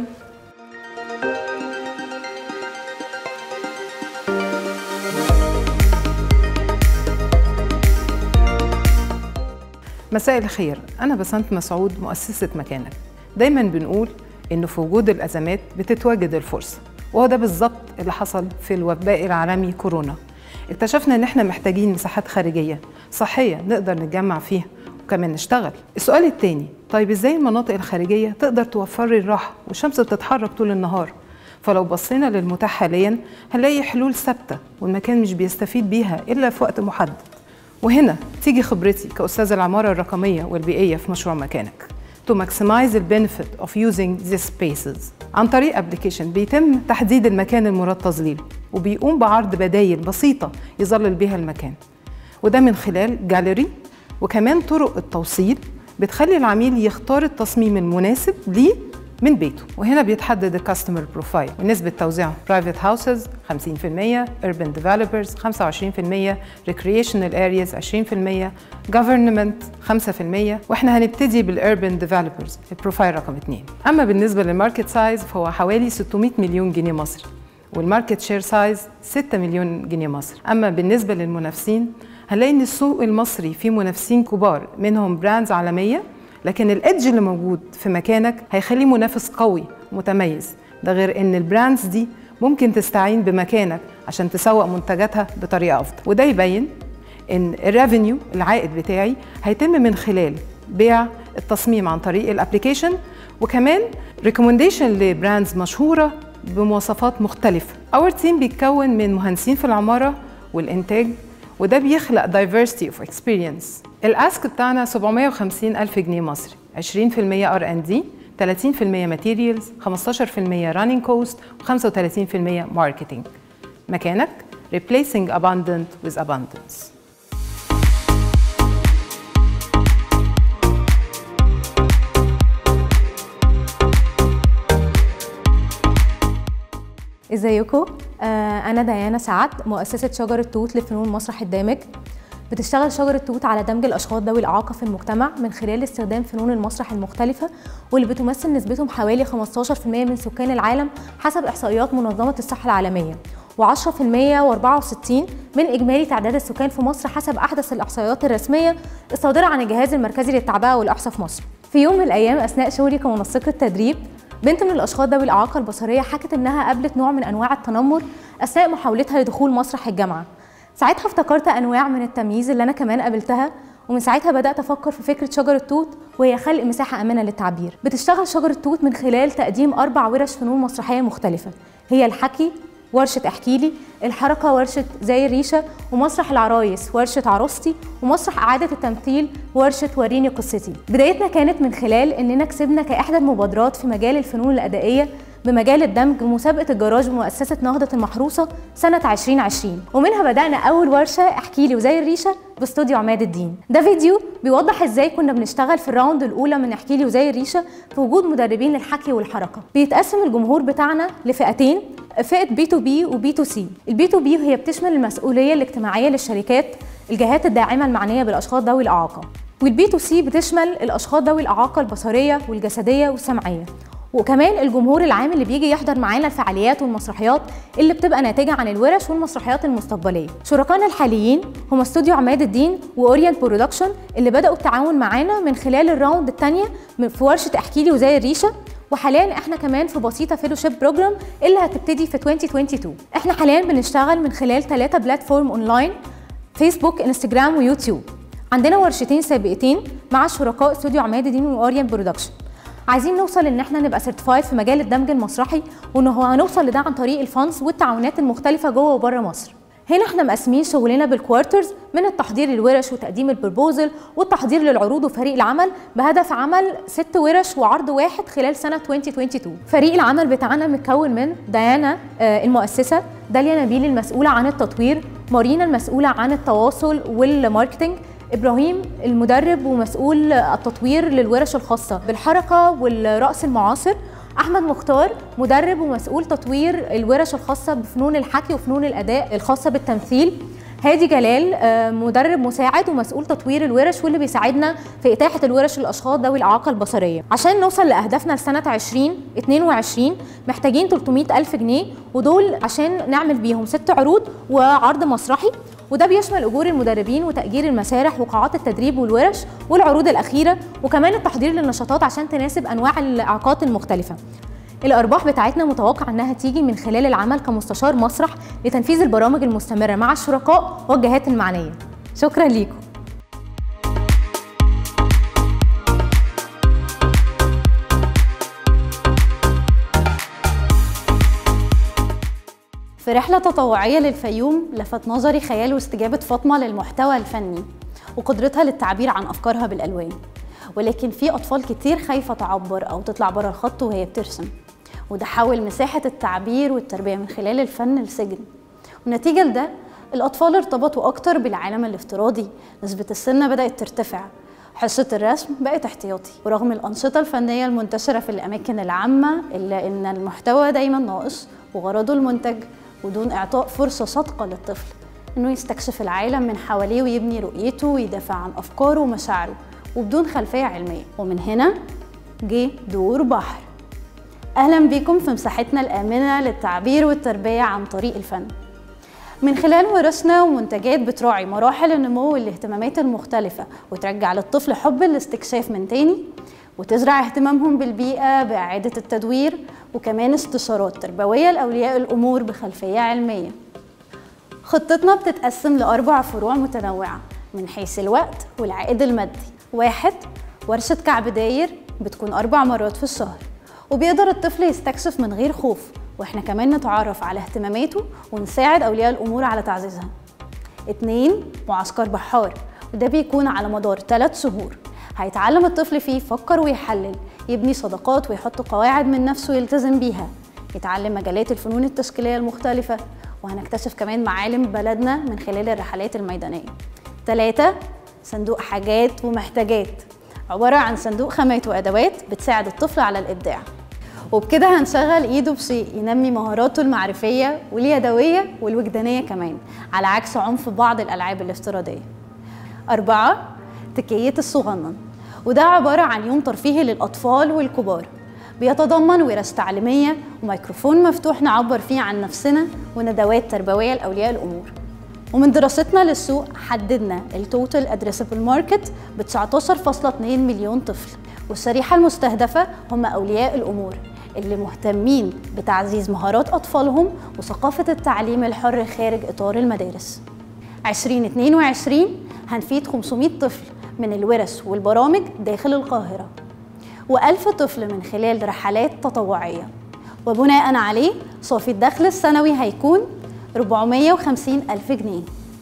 مساء الخير أنا بسنت مسعود مؤسسة مكانك دايما بنقول إنه في وجود الأزمات بتتواجد الفرصة وهو ده بالظبط اللي حصل في الوباء العالمي كورونا اكتشفنا إن إحنا محتاجين مساحات خارجية صحية نقدر نتجمع فيها وكمان نشتغل السؤال التاني طيب إزاي المناطق الخارجية تقدر توفر لي الراحة والشمس بتتحرك طول النهار فلو بصينا للمتاح حاليا هنلاقي حلول ثابتة والمكان مش بيستفيد بيها إلا في وقت محدد وهنا تيجي خبرتي كأستاذ العمارة الرقمية والبيئية في مشروع مكانك to maximize the benefit of using these spaces عن طريق ابلكيشن بيتم تحديد المكان المراد تظليله وبيقوم بعرض بدايل بسيطة يظلل بيها المكان وده من خلال جاليري وكمان طرق التوصيل بتخلي العميل يختار التصميم المناسب ليه من بيته وهنا بيتحدد الكاستمر بروفايل ونسبة توزيع برايفت هاوسز 50% urban developers 25% recreational areas 20% government 5% واحنا هنبتدي بالurban developers البروفايل رقم 2 اما بالنسبة للماركت سايز فهو حوالي 600 مليون جنيه مصري والماركت شير سايز 6 مليون جنيه مصري اما بالنسبة للمنافسين هنلاقي ان السوق المصري فيه منافسين كبار منهم براندز عالميه لكن الادج اللي موجود في مكانك هيخليه منافس قوي متميز ده غير ان البراندز دي ممكن تستعين بمكانك عشان تسوق منتجاتها بطريقه افضل وده يبين ان الريفينيو العائد بتاعي هيتم من خلال بيع التصميم عن طريق الابلكيشن وكمان ريكومنديشن لبراندز مشهوره بمواصفات مختلفه اور تيم بيتكون من مهندسين في العماره والانتاج وده بيخلق diversity of experience الاسك بتاعنا 750 ألف جنيه مصري 20% R&D 30% materials 15% running cost و35% marketing مكانك replacing abundant with abundance ازيكم آه انا ديانا سعد مؤسسه شجره توت لفنون المسرح الدامج بتشتغل شجرة توت على دمج الأشخاص ذوي الإعاقة في المجتمع من خلال استخدام فنون المسرح المختلفة واللي بتمثل نسبتهم حوالي 15% من سكان العالم حسب إحصائيات منظمة الصحة العالمية و10% و64 من إجمالي تعداد السكان في مصر حسب أحدث الإحصائيات الرسمية الصادرة عن الجهاز المركزي للتعبئة والإحصاء في مصر في يوم من الأيام أثناء شغلي كمنسقة تدريب بنت من الأشخاص ذوي الإعاقة البصرية حكت إنها قابلت نوع من أنواع التنمر أثناء محاولتها لدخول مسرح الجامعة ساعتها افتكرت انواع من التمييز اللي انا كمان قابلتها ومن ساعتها بدات افكر في فكره شجره توت وهي خلق مساحه امنه للتعبير بتشتغل شجره توت من خلال تقديم اربع ورش فنون مسرحيه مختلفه هي الحكي ورشة احكي لي الحركة ورشة زي الريشة ومسرح العرايس ورشة عروستي ومسرح إعادة التمثيل ورشة وريني قصتي بدايتنا كانت من خلال إننا كسبنا كإحدى المبادرات في مجال الفنون الأدائية بمجال الدمج مسابقة الجراج بمؤسسة نهضة المحروسة سنة 2020 ومنها بدأنا أول ورشة احكي لي وزي الريشة باستوديو عماد الدين ده فيديو بيوضح ازاي كنا بنشتغل في الراوند الأولى من احكي لي وزي الريشة في وجود مدربين للحكي والحركة بيتقسم الجمهور بتاعنا لفئتين فئة بي تو بي وبي تو سي البي تو بي هي بتشمل المسؤولية الاجتماعية للشركات الجهات الداعمة المعنية بالأشخاص ذوي الإعاقة والبي تو سي بتشمل الأشخاص ذوي الإعاقة البصرية والجسدية والسمعية وكمان الجمهور العام اللي بيجي يحضر معانا الفعاليات والمسرحيات اللي بتبقى ناتجه عن الورش والمسرحيات المستقبليه. شركائنا الحاليين هم استوديو عماد الدين واورينت برودكشن اللي بداوا التعاون معانا من خلال الراوند الثانيه في ورشه احكي لي وزي الريشه وحاليا احنا كمان في بسيطه فيلوشيب بروجرام اللي هتبتدي في 2022 احنا حاليا بنشتغل من خلال ثلاثه بلاتفورم اونلاين فيسبوك انستجرام ويوتيوب عندنا ورشتين سابقتين مع شركاء استوديو عماد الدين واورينت برودكشن عايزين نوصل ان احنا نبقى سيرتيفايد في مجال الدمج المسرحي وان هو هنوصل لده عن طريق الفانز والتعاونات المختلفه جوه وبره مصر هنا احنا مقسمين شغلنا بالكوارترز من التحضير للورش وتقديم البروبوزل والتحضير للعروض وفريق العمل بهدف عمل ست ورش وعرض واحد خلال سنة 2022 فريق العمل بتاعنا متكون من ديانا آه، المؤسسة داليا نبيل المسؤولة عن التطوير مارينا المسؤولة عن التواصل والماركتينج ابراهيم المدرب ومسؤول التطوير للورش الخاصه بالحركه والرقص المعاصر احمد مختار مدرب ومسؤول تطوير الورش الخاصه بفنون الحكي وفنون الاداء الخاصه بالتمثيل هادي جلال آه، مدرب مساعد ومسؤول تطوير الورش واللي بيساعدنا في اتاحه الورش للاشخاص ذوي الاعاقه البصريه عشان نوصل لاهدافنا لسنه 2022 محتاجين 300 الف جنيه ودول عشان نعمل بيهم ست عروض وعرض مسرحي وده بيشمل اجور المدربين وتاجير المسارح وقاعات التدريب والورش والعروض الاخيره وكمان التحضير للنشاطات عشان تناسب انواع الاعاقات المختلفه الارباح بتاعتنا متوقع انها تيجي من خلال العمل كمستشار مسرح لتنفيذ البرامج المستمره مع الشركاء والجهات المعنيه شكرا ليكم في رحلة تطوعية للفيوم لفت نظري خيال واستجابة فاطمة للمحتوى الفني وقدرتها للتعبير عن أفكارها بالألوان ولكن في أطفال كتير خايفة تعبر أو تطلع بره الخط وهي بترسم وده حول مساحة التعبير والتربية من خلال الفن لسجن ونتيجة لده الأطفال ارتبطوا أكتر بالعالم الافتراضي نسبة السن بدأت ترتفع حصة الرسم بقت احتياطي ورغم الأنشطة الفنية المنتشرة في الأماكن العامة إلا إن المحتوى دايما ناقص وغرضه المنتج ودون إعطاء فرصة صادقة للطفل إنه يستكشف العالم من حواليه ويبني رؤيته ويدافع عن أفكاره ومشاعره وبدون خلفية علمية ومن هنا جه دور بحر أهلا بكم في مساحتنا الآمنة للتعبير والتربية عن طريق الفن من خلال ورشنا ومنتجات بتراعي مراحل النمو والاهتمامات المختلفة وترجع للطفل حب الاستكشاف من تاني وتزرع اهتمامهم بالبيئة بإعادة التدوير وكمان استشارات تربوية لأولياء الأمور بخلفية علمية خطتنا بتتقسم لأربع فروع متنوعة من حيث الوقت والعائد المادي واحد ورشة كعب داير بتكون أربع مرات في الشهر وبيقدر الطفل يستكشف من غير خوف واحنا كمان نتعرف على اهتماماته ونساعد أولياء الأمور على تعزيزها اتنين معسكر بحار وده بيكون على مدار ثلاث شهور هيتعلم الطفل فيه يفكر ويحلل يبني صداقات ويحط قواعد من نفسه يلتزم بيها يتعلم مجالات الفنون التشكيلية المختلفة وهنكتشف كمان معالم بلدنا من خلال الرحلات الميدانية ثلاثة صندوق حاجات ومحتاجات عبارة عن صندوق خامات وأدوات بتساعد الطفل على الإبداع وبكده هنشغل ايده بشيء ينمي مهاراته المعرفية واليدوية والوجدانية كمان على عكس عنف بعض الألعاب الافتراضية أربعة تكية الصغنن وده عبارة عن يوم ترفيهي للأطفال والكبار بيتضمن ورش تعليمية وميكروفون مفتوح نعبر فيه عن نفسنا وندوات تربوية لأولياء الأمور ومن دراستنا للسوق حددنا التوتال ادريسبل ماركت ب 19.2 مليون طفل والشريحة المستهدفة هم أولياء الأمور اللي مهتمين بتعزيز مهارات أطفالهم وثقافة التعليم الحر خارج إطار المدارس 2022 هنفيد 500 طفل من الورش والبرامج داخل القاهرة وألف طفل من خلال رحلات تطوعية وبناء عليه صافي الدخل السنوي هيكون 450 ألف جنيه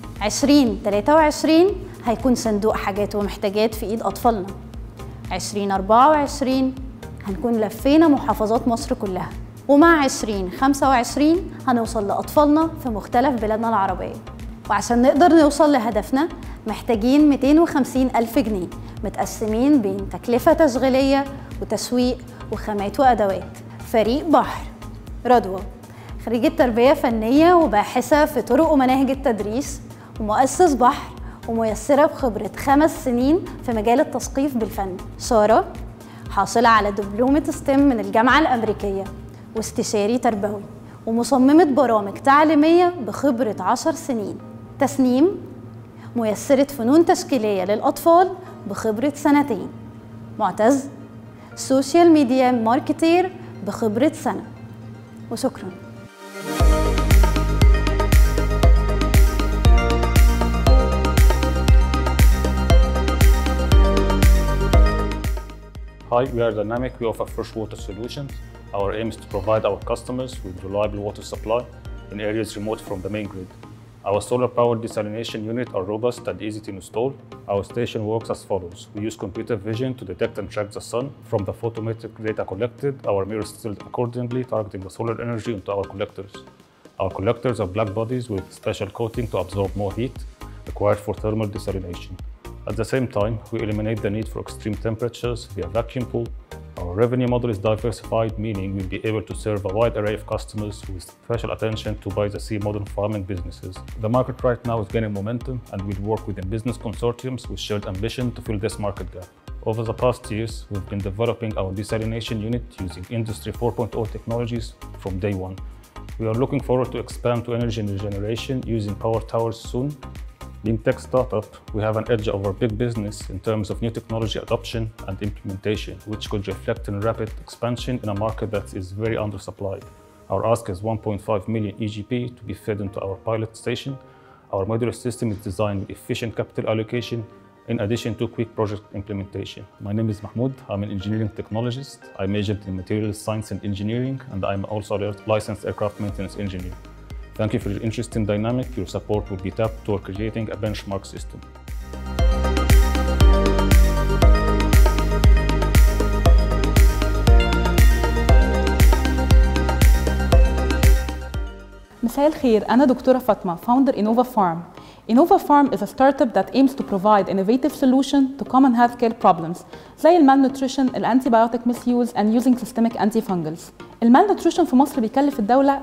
2023 هيكون صندوق حاجات ومحتاجات في إيد أطفالنا 2024 هنكون لفينا محافظات مصر كلها ومع 2025 هنوصل لأطفالنا في مختلف بلادنا العربية وعشان نقدر نوصل لهدفنا محتاجين 250 ألف جنيه متقسمين بين تكلفة تشغيلية وتسويق وخامات وأدوات فريق بحر رضوى خريجة تربية فنية وباحثة في طرق ومناهج التدريس ومؤسس بحر وميسرة بخبرة خمس سنين في مجال التثقيف بالفن سارة حاصلة على دبلومة ستيم من الجامعة الأمريكية واستشاري تربوي ومصممة برامج تعليمية بخبرة عشر سنين تسنيم ميسرة فنون تشكيلية للأطفال بخبرة سنتين معتز سوشيال ميديا ماركتير بخبرة سنة وشكراً Hi, we are Dynamic. We offer freshwater solutions. Our aim is to provide our customers with reliable water supply in areas remote from the main grid. Our solar powered desalination unit are robust and easy to install. Our station works as follows. We use computer vision to detect and track the sun. From the photometric data collected, our mirrors tilt accordingly, targeting the solar energy into our collectors. Our collectors are black bodies with special coating to absorb more heat required for thermal desalination. At the same time, we eliminate the need for extreme temperatures via vacuum pool. Our revenue model is diversified, meaning we'll be able to serve a wide array of customers with special attention to by the sea modern farming businesses. The market right now is gaining momentum, and we'll work within business consortiums with shared ambition to fill this market gap. Over the past years, we've been developing our desalination unit using Industry 4.0 technologies from day one. We are looking forward to expand to energy regeneration using power towers soon. Being tech startup, we have an edge over big business in terms of new technology adoption and implementation, which could reflect in rapid expansion in a market that is very undersupplied. Our ask is 1.5 million EGP to be fed into our pilot station. Our modular system is designed with efficient capital allocation in addition to quick project implementation. My name is Mahmoud. I'm an engineering technologist. I majored in materials science and engineering, and I'm also a licensed aircraft maintenance engineer. Thank you for your interest in Dynamic. Your support will be tapped toward creating a benchmark system. مساء الخير أنا دكتورة فاطمة founder Innova Farm. Innova Farm is a startup that aims to provide innovative solution to common healthcare problems زي المالنوتريشن, الانتيبيوتيك misuse and using systemic antifungals. المالنوتريشن في مصر بيكلف الدولة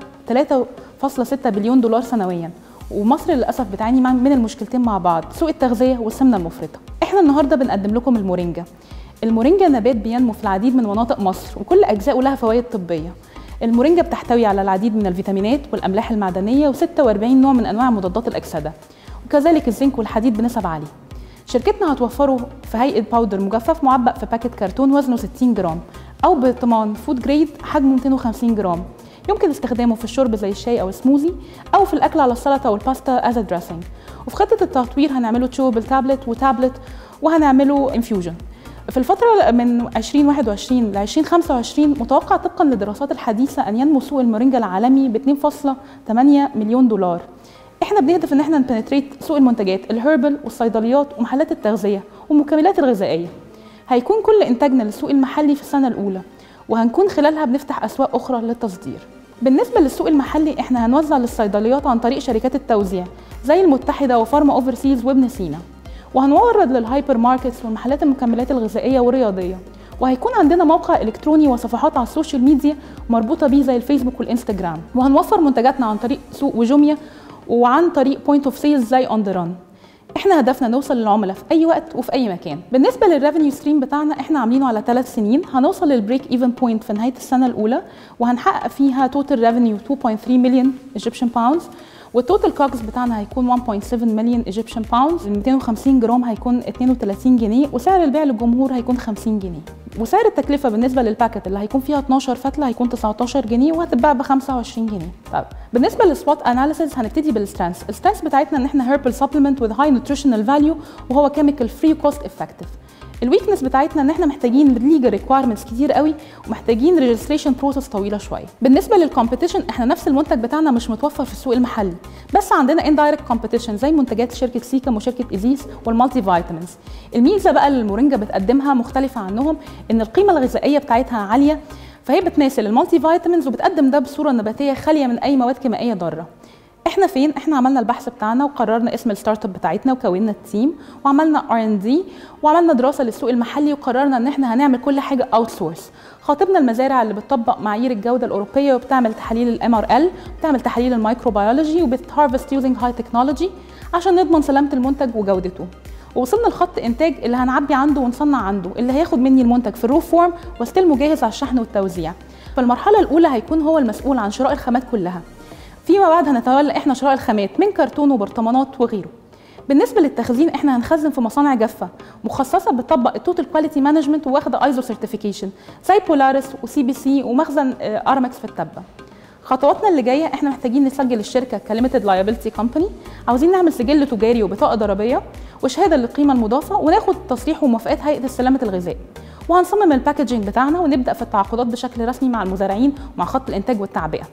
3.6 بليون دولار سنويا ومصر للأسف بتعاني من المشكلتين مع بعض سوء التغذية والسمنة المفرطة. احنا النهارده بنقدم لكم المورينجا. المورينجا نبات بينمو في العديد من مناطق مصر وكل أجزائه لها فوائد طبية. المورينجا بتحتوي على العديد من الفيتامينات والاملاح المعدنيه و46 نوع من انواع مضادات الاكسده وكذلك الزنك والحديد بنسب عاليه شركتنا هتوفره في هيئه باودر مجفف معبأ في باكيت كرتون وزنه 60 جرام او برطمان فود جريد حجمه 250 جرام يمكن استخدامه في الشرب زي الشاي او السموزي او في الاكل على السلطه والباستا از دريسنج وفي خطه التطوير هنعمله تشوبل تابلت وتابلت وهنعمله انفيوجن في الفترة من 2021 ل 2025 متوقع طبقا للدراسات الحديثة أن ينمو سوق المورينجا العالمي ب 2.8 مليون دولار. احنا بنهدف ان احنا نبنتريت سوق المنتجات الهربل والصيدليات ومحلات التغذية والمكملات الغذائية. هيكون كل انتاجنا للسوق المحلي في السنة الأولى وهنكون خلالها بنفتح أسواق أخرى للتصدير. بالنسبة للسوق المحلي احنا هنوزع للصيدليات عن طريق شركات التوزيع زي المتحدة وفارما اوفرسيز وابن سينا. وهنورد للهايبر ماركتس والمحلات المكملات الغذائيه والرياضيه وهيكون عندنا موقع الكتروني وصفحات على السوشيال ميديا مربوطه بيه زي الفيسبوك والانستجرام وهنوفر منتجاتنا عن طريق سوق وجوميا وعن طريق بوينت اوف سيلز زي اون ذا ران احنا هدفنا نوصل للعملاء في اي وقت وفي اي مكان بالنسبه للريفينيو ستريم بتاعنا احنا عاملينه على ثلاث سنين هنوصل للبريك ايفن بوينت في نهايه السنه الاولى وهنحقق فيها توتال ريفينيو 2.3 مليون ايجيبشن باوندز والتوتال كوكس بتاعنا هيكون 1.7 مليون ايجيبشن باوندز ال 250 جرام هيكون 32 جنيه وسعر البيع للجمهور هيكون 50 جنيه وسعر التكلفه بالنسبه للباكت اللي هيكون فيها 12 فتله هيكون 19 جنيه وهتتباع ب 25 جنيه طيب بالنسبه للسوات اناليسيز هنبتدي بالسترانس السترانس بتاعتنا ان احنا هيربل سبلمنت وذ هاي نوتريشنال فاليو وهو كيميكال فري كوست افكتيف الويكنس بتاعتنا ان احنا محتاجين ليجل ريكويرمنتس كتير قوي ومحتاجين ريجستريشن بروسس طويله شويه بالنسبه للكومبيتيشن احنا نفس المنتج بتاعنا مش متوفر في السوق المحلي بس عندنا اندايركت كومبيتيشن زي منتجات شركه سيكم وشركه ايزيس والمالتي فيتامينز الميزه بقى اللي المورينجا بتقدمها مختلفه عنهم ان القيمه الغذائيه بتاعتها عاليه فهي بتناسل المالتي فيتامينز وبتقدم ده بصوره نباتيه خاليه من اي مواد كيميائيه ضاره احنا فين احنا عملنا البحث بتاعنا وقررنا اسم الستارت اب بتاعتنا وكوننا التيم وعملنا ار ان دي وعملنا دراسه للسوق المحلي وقررنا ان احنا هنعمل كل حاجه اوت سورس خاطبنا المزارع اللي بتطبق معايير الجوده الاوروبيه وبتعمل تحاليل الام ار ال بتعمل تحاليل الميكروبيولوجي وبتهارفست يوزنج هاي تكنولوجي عشان نضمن سلامه المنتج وجودته ووصلنا لخط انتاج اللي هنعبي عنده ونصنع عنده اللي هياخد مني المنتج في الروف فورم واستلمه جاهز على الشحن والتوزيع فالمرحله الاولى هيكون هو المسؤول عن شراء الخامات كلها فيما بعد هنتولى احنا شراء الخامات من كرتون وبرطمانات وغيره بالنسبه للتخزين احنا هنخزن في مصانع جافه مخصصه بتطبق التوتال كواليتي مانجمنت وواخده ايزو سيرتيفيكيشن زي بولاريس وسي بي سي ومخزن ارمكس في التبه خطواتنا اللي جايه احنا محتاجين نسجل الشركه كليميتد لايبيلتي كومباني عاوزين نعمل سجل تجاري وبطاقه ضريبيه وشهاده للقيمه المضافه وناخد تصريح وموافقات هيئه سلامه الغذاء وهنصمم الباكجينج بتاعنا ونبدا في التعاقدات بشكل رسمي مع المزارعين ومع خط الانتاج والتعبئه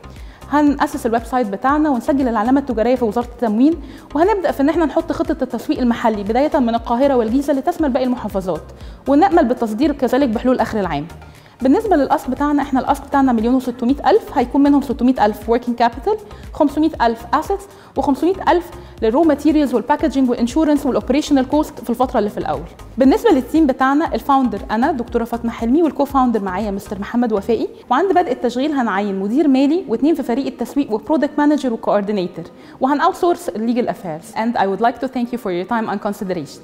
هنأسس الويب سايت بتاعنا ونسجل العلامة التجارية في وزارة التموين وهنبدأ في إن احنا نحط خطة التسويق المحلي بداية من القاهرة والجيزة لتشمل باقي المحافظات ونأمل بالتصدير كذلك بحلول آخر العام بالنسبه للاصل بتاعنا احنا الاصل بتاعنا مليون و600 الف هيكون منهم 600 الف working capital 500 الف assets و500 الف للرو ماتيريالز والباكجينج والانشورنس والاوبريشنال كوست في الفتره اللي في الاول بالنسبه للتيم بتاعنا الفاوندر انا دكتوره فاطمه حلمي والكو فاوندر معايا مستر محمد وفائي وعند بدء التشغيل هنعين مدير مالي واثنين في فريق التسويق وبرودكت مانجر وكوردينيتور وهن اوت سورس الليجل افيرز and I would like to thank you for your time and consideration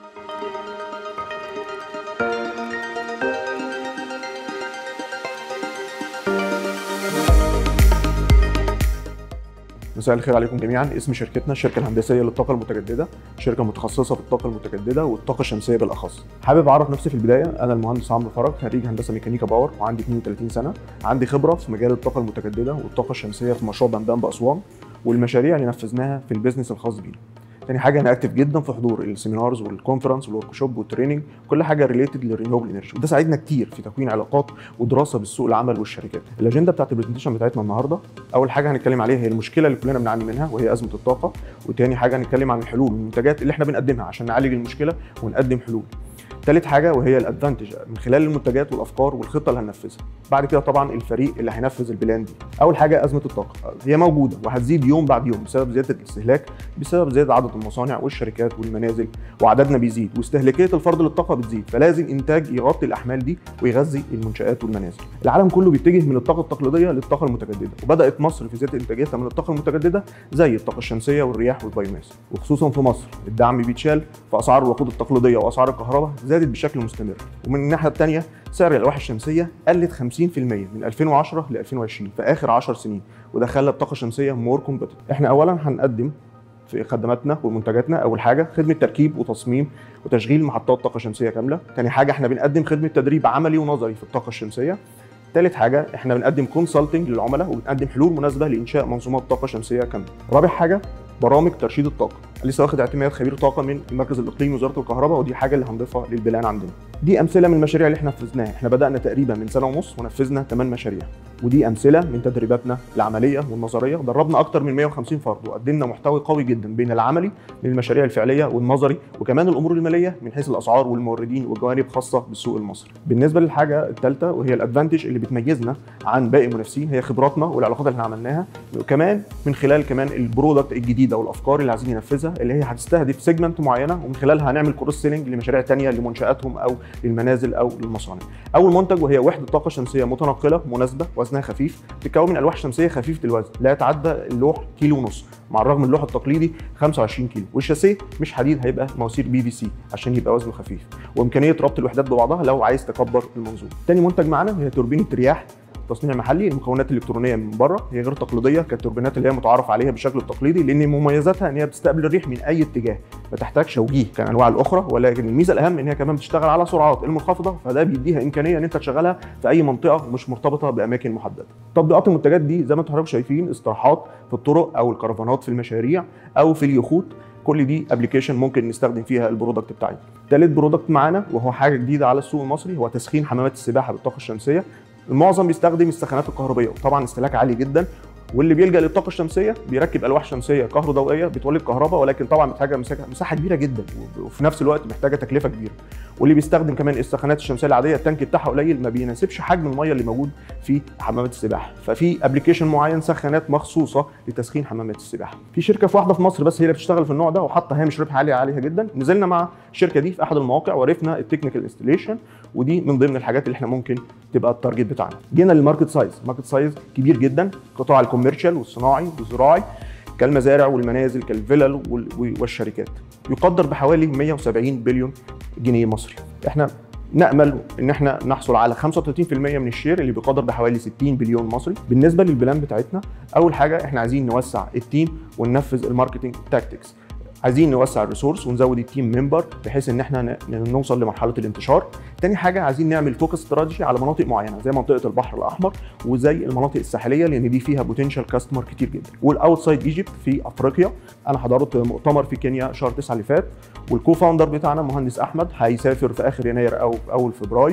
مساء الخير عليكم جميعا اسم شركتنا الشركه الهندسيه للطاقه المتجدده شركه متخصصه في الطاقه المتجدده والطاقه الشمسيه بالاخص حابب اعرف نفسي في البدايه انا المهندس عمرو فرج خريج هندسه ميكانيكا باور وعندي 32 سنه عندي خبره في مجال الطاقه المتجدده والطاقه الشمسيه في مشروع دمدم باسوان والمشاريع اللي نفذناها في البيزنس الخاص بينا تاني حاجه انا اكتف جدا في حضور السيمينارز والكونفرنس والورك شوب والتريننج كل حاجه ريليتد للرينيوبل انرجي وده ساعدنا كتير في تكوين علاقات ودراسه بالسوق العمل والشركات الاجنده بتاعت البرزنتيشن بتاعتنا النهارده اول حاجه هنتكلم عليها هي المشكله اللي كلنا بنعاني منها وهي ازمه الطاقه وتاني حاجه هنتكلم عن الحلول والمنتجات اللي احنا بنقدمها عشان نعالج المشكله ونقدم حلول تالت حاجه وهي الادفانتج من خلال المنتجات والافكار والخطه اللي هننفذها بعد كده طبعا الفريق اللي هينفذ البلان دي اول حاجه ازمه الطاقه هي موجوده وهتزيد يوم بعد يوم بسبب زياده الاستهلاك بسبب زياده عدد المصانع والشركات والمنازل وعددنا بيزيد واستهلاكيه الفرد للطاقه بتزيد فلازم انتاج يغطي الاحمال دي ويغذي المنشات والمنازل العالم كله بيتجه من الطاقه التقليديه للطاقه المتجدده وبدات مصر في زياده انتاجيتها من الطاقه المتجدده زي الطاقه الشمسيه والرياح والبايوماس وخصوصا في مصر الدعم بيتشال فاسعار الوقود التقليديه واسعار الكهرباء زادت بشكل مستمر ومن الناحيه الثانيه سعر الالواح الشمسيه قلت 50% من 2010 ل 2020 في اخر 10 سنين وده خلى الطاقه الشمسيه مور كومبتيتيف احنا اولا هنقدم في خدماتنا ومنتجاتنا اول حاجه خدمه تركيب وتصميم وتشغيل محطات طاقه شمسيه كامله تاني حاجه احنا بنقدم خدمه تدريب عملي ونظري في الطاقه الشمسيه ثالث حاجه احنا بنقدم كونسلتنج للعملاء وبنقدم حلول مناسبه لانشاء منظومات طاقه شمسيه كامله رابع حاجه برامج ترشيد الطاقه لسه واخد اعتماد خبير طاقه من المركز الاقليمي وزاره الكهرباء ودي حاجه اللي هنضيفها للبلان عندنا دي امثله من المشاريع اللي احنا نفذناها احنا بدانا تقريبا من سنه ونص ونفذنا 8 مشاريع ودي امثله من تدريباتنا العمليه والنظريه دربنا اكتر من 150 فرد وقدمنا محتوى قوي جدا بين العملي للمشاريع الفعليه والنظري وكمان الامور الماليه من حيث الاسعار والموردين وجوانب خاصه بالسوق المصري بالنسبه للحاجه الثالثه وهي الادفانتج اللي بتميزنا عن باقي المنافسين هي خبراتنا والعلاقات اللي احنا عملناها وكمان من خلال كمان البرودكت الجديده والافكار اللي عايزين ننفذها اللي هي هتستهدف سيجمنت معينه ومن خلالها هنعمل كروس سيلينج لمشاريع ثانيه لمنشاتهم او للمنازل او للمصانع اول منتج وهي وحده طاقه شمسيه متنقله مناسبه وزنها خفيف تتكون من الواح شمسيه خفيفه الوزن لا يتعدى اللوح كيلو ونص مع الرغم من اللوح التقليدي 25 كيلو والشاسيه مش حديد هيبقى مواسير بي في سي عشان يبقى وزنه خفيف وامكانيه ربط الوحدات ببعضها لو عايز تكبر المنظومه تاني منتج معانا هي توربينه رياح تصنيع محلي المكونات الالكترونيه من بره هي غير تقليديه كالتوربينات اللي هي متعارف عليها بالشكل التقليدي لان مميزاتها ان هي بتستقبل الريح من اي اتجاه ما تحتاجش توجيه كانواع الاخرى ولكن الميزه الاهم ان هي كمان بتشتغل على سرعات المنخفضه فده بيديها امكانيه ان انت تشغلها في اي منطقه مش مرتبطه باماكن محدده تطبيقات المنتجات دي زي ما انتم حضراتكم شايفين استراحات في الطرق او الكرفانات في المشاريع او في اليخوت كل دي ابلكيشن ممكن نستخدم فيها البرودكت بتاعنا ثالث برودكت معانا وهو حاجه جديده على السوق المصري هو تسخين حمامات السباحه بالطاقه الشمسيه المعظم بيستخدم السخانات الكهربائيه وطبعا استهلاك عالي جدا واللي بيلجا للطاقه الشمسيه بيركب الواح شمسيه كهروضوئيه بتولد كهرباء ولكن طبعا محتاجه مساحه كبيره جدا وفي نفس الوقت محتاجه تكلفه كبيره واللي بيستخدم كمان السخانات الشمسيه العاديه التانك بتاعها قليل ما بيناسبش حجم الميه اللي موجود في حمامات السباحه ففي ابلكيشن معين سخانات مخصوصه لتسخين حمامات السباحه في شركه في واحده في مصر بس هي اللي بتشتغل في النوع ده وحاطه هامش ربح عالي عليها جدا نزلنا مع الشركه دي في احد المواقع وعرفنا التكنيكال انستليشن ودي من ضمن الحاجات اللي احنا ممكن تبقى التارجت بتاعنا جينا للماركت سايز ماركت سايز كبير جدا قطاع الكوميرشال والصناعي والزراعي كالمزارع والمنازل كالفلل والشركات يقدر بحوالي 170 بليون جنيه مصري احنا نامل ان احنا نحصل على 35% من الشير اللي بيقدر بحوالي 60 بليون مصري بالنسبه للبلان بتاعتنا اول حاجه احنا عايزين نوسع التيم وننفذ الماركتنج تاكتكس عايزين نوسع الريسورس ونزود التيم ممبر بحيث ان احنا نوصل لمرحله الانتشار تاني حاجه عايزين نعمل فوكس استراتيجي على مناطق معينه زي منطقه البحر الاحمر وزي المناطق الساحليه لان دي فيها بوتنشال كاستمر كتير جدا والاوتسايد ايجيبت في افريقيا انا حضرت مؤتمر في كينيا شهر 9 اللي فات والكو فاوندر بتاعنا مهندس احمد هيسافر في اخر يناير او في اول فبراير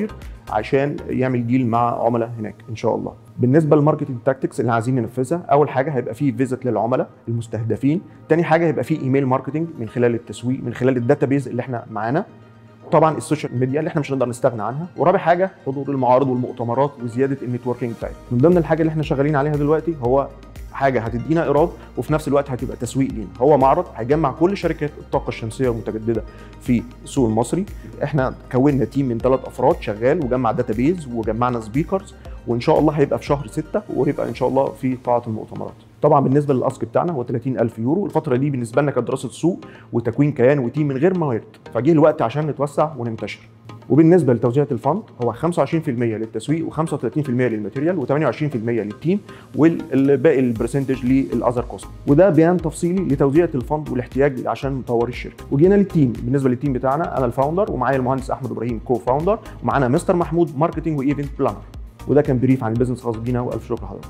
عشان يعمل ديل مع عملاء هناك ان شاء الله بالنسبه للماركتنج تاكتكس اللي عايزين ننفذها اول حاجه هيبقى فيه فيزيت للعملاء المستهدفين تاني حاجه هيبقى فيه ايميل ماركتنج من خلال التسويق من خلال الداتابيز اللي احنا معانا طبعا السوشيال ميديا اللي احنا مش هنقدر نستغنى عنها ورابع حاجه حضور المعارض والمؤتمرات وزياده النتوركينج بتاعتنا من ضمن الحاجه اللي احنا شغالين عليها دلوقتي هو حاجه هتدينا ايراد وفي نفس الوقت هتبقى تسويق لينا هو معرض هيجمع كل شركات الطاقه الشمسيه المتجدده في السوق المصري احنا كونا تيم من ثلاث افراد شغال وجمع داتابيز وجمعنا سبيكرز وان شاء الله هيبقى في شهر 6 وهيبقى ان شاء الله في قاعه المؤتمرات طبعا بالنسبه للاسك بتاعنا هو 30000 يورو الفتره دي بالنسبه لنا كانت دراسه سوق وتكوين كيان وتيم من غير موارد فجه الوقت عشان نتوسع وننتشر وبالنسبه لتوزيع الفند هو 25% للتسويق و35% للماتيريال و28% للتيم والباقي البرسنتج للاذر كوست وده بيان تفصيلي لتوزيع الفند والاحتياج عشان مطوري الشركه وجينا للتيم بالنسبه للتيم بتاعنا انا الفاوندر ومعايا المهندس احمد ابراهيم كو فاوندر ومعانا مستر محمود ماركتنج وايفنت بلانر وده كان بريف عن البيزنس الخاص بينا والف شكر لحضرتك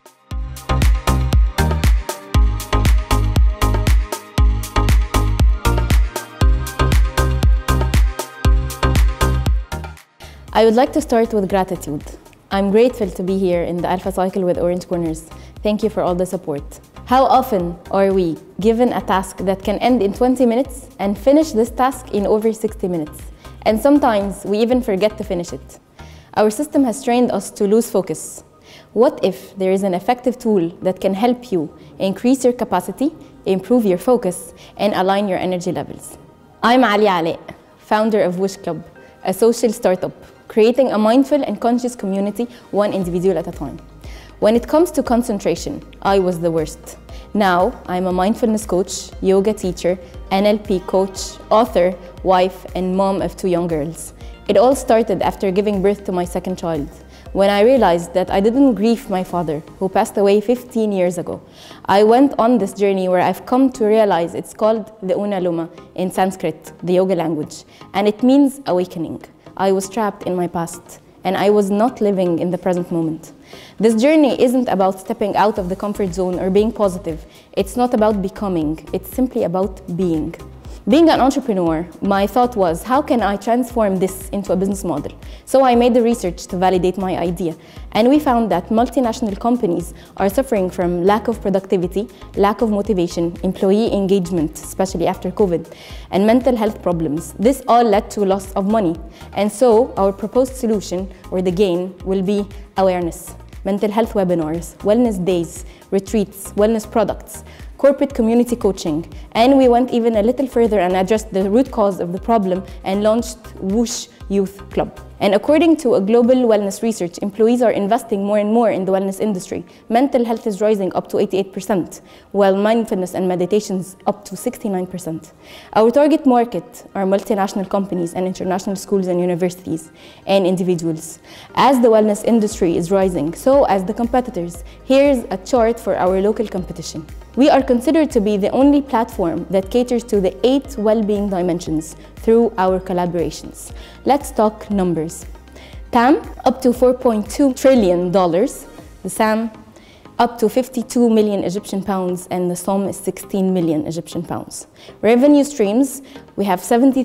I would like to start with gratitude. I'm grateful to be here in the Alpha Cycle with Orange Corners. Thank you for all the support. How often are we given a task that can end in 20 minutes and finish this task in over 60 minutes? And sometimes we even forget to finish it. Our system has trained us to lose focus. What if there is an effective tool that can help you increase your capacity, improve your focus, and align your energy levels? I'm Ali Ale, founder of Wish Club, a social startup creating a mindful and conscious community, one individual at a time. When it comes to concentration, I was the worst. Now, I'm a mindfulness coach, yoga teacher, NLP coach, author, wife, and mom of two young girls. It all started after giving birth to my second child, when I realized that I didn't grieve my father, who passed away 15 years ago. I went on this journey where I've come to realize it's called the Unaluma in Sanskrit, the yoga language, and it means awakening. I was trapped in my past and I was not living in the present moment. This journey isn't about stepping out of the comfort zone or being positive. It's not about becoming, it's simply about being. Being an entrepreneur, my thought was how can I transform this into a business model? So I made the research to validate my idea. And we found that multinational companies are suffering from lack of productivity, lack of motivation, employee engagement, especially after COVID, and mental health problems. This all led to loss of money. And so our proposed solution, or the gain, will be awareness. Mental health webinars, wellness days, retreats, wellness products, corporate community coaching, and we went even a little further and addressed the root cause of the problem and launched Whoosh Youth Club. And according to a global wellness research, employees are investing more and more in the wellness industry. Mental health is rising up to 88%, while mindfulness and meditations up to 69%. Our target market are multinational companies and international schools and universities and individuals. As the wellness industry is rising, so as the competitors. Here's a chart for our local competition. We are considered to be the only platform that caters to the eight well-being dimensions through our collaborations. Let's talk numbers. TAM up to 4.2 trillion dollars. The SAM up to 52 million Egyptian pounds and the SOM is 16 million Egyptian pounds. Revenue streams, we have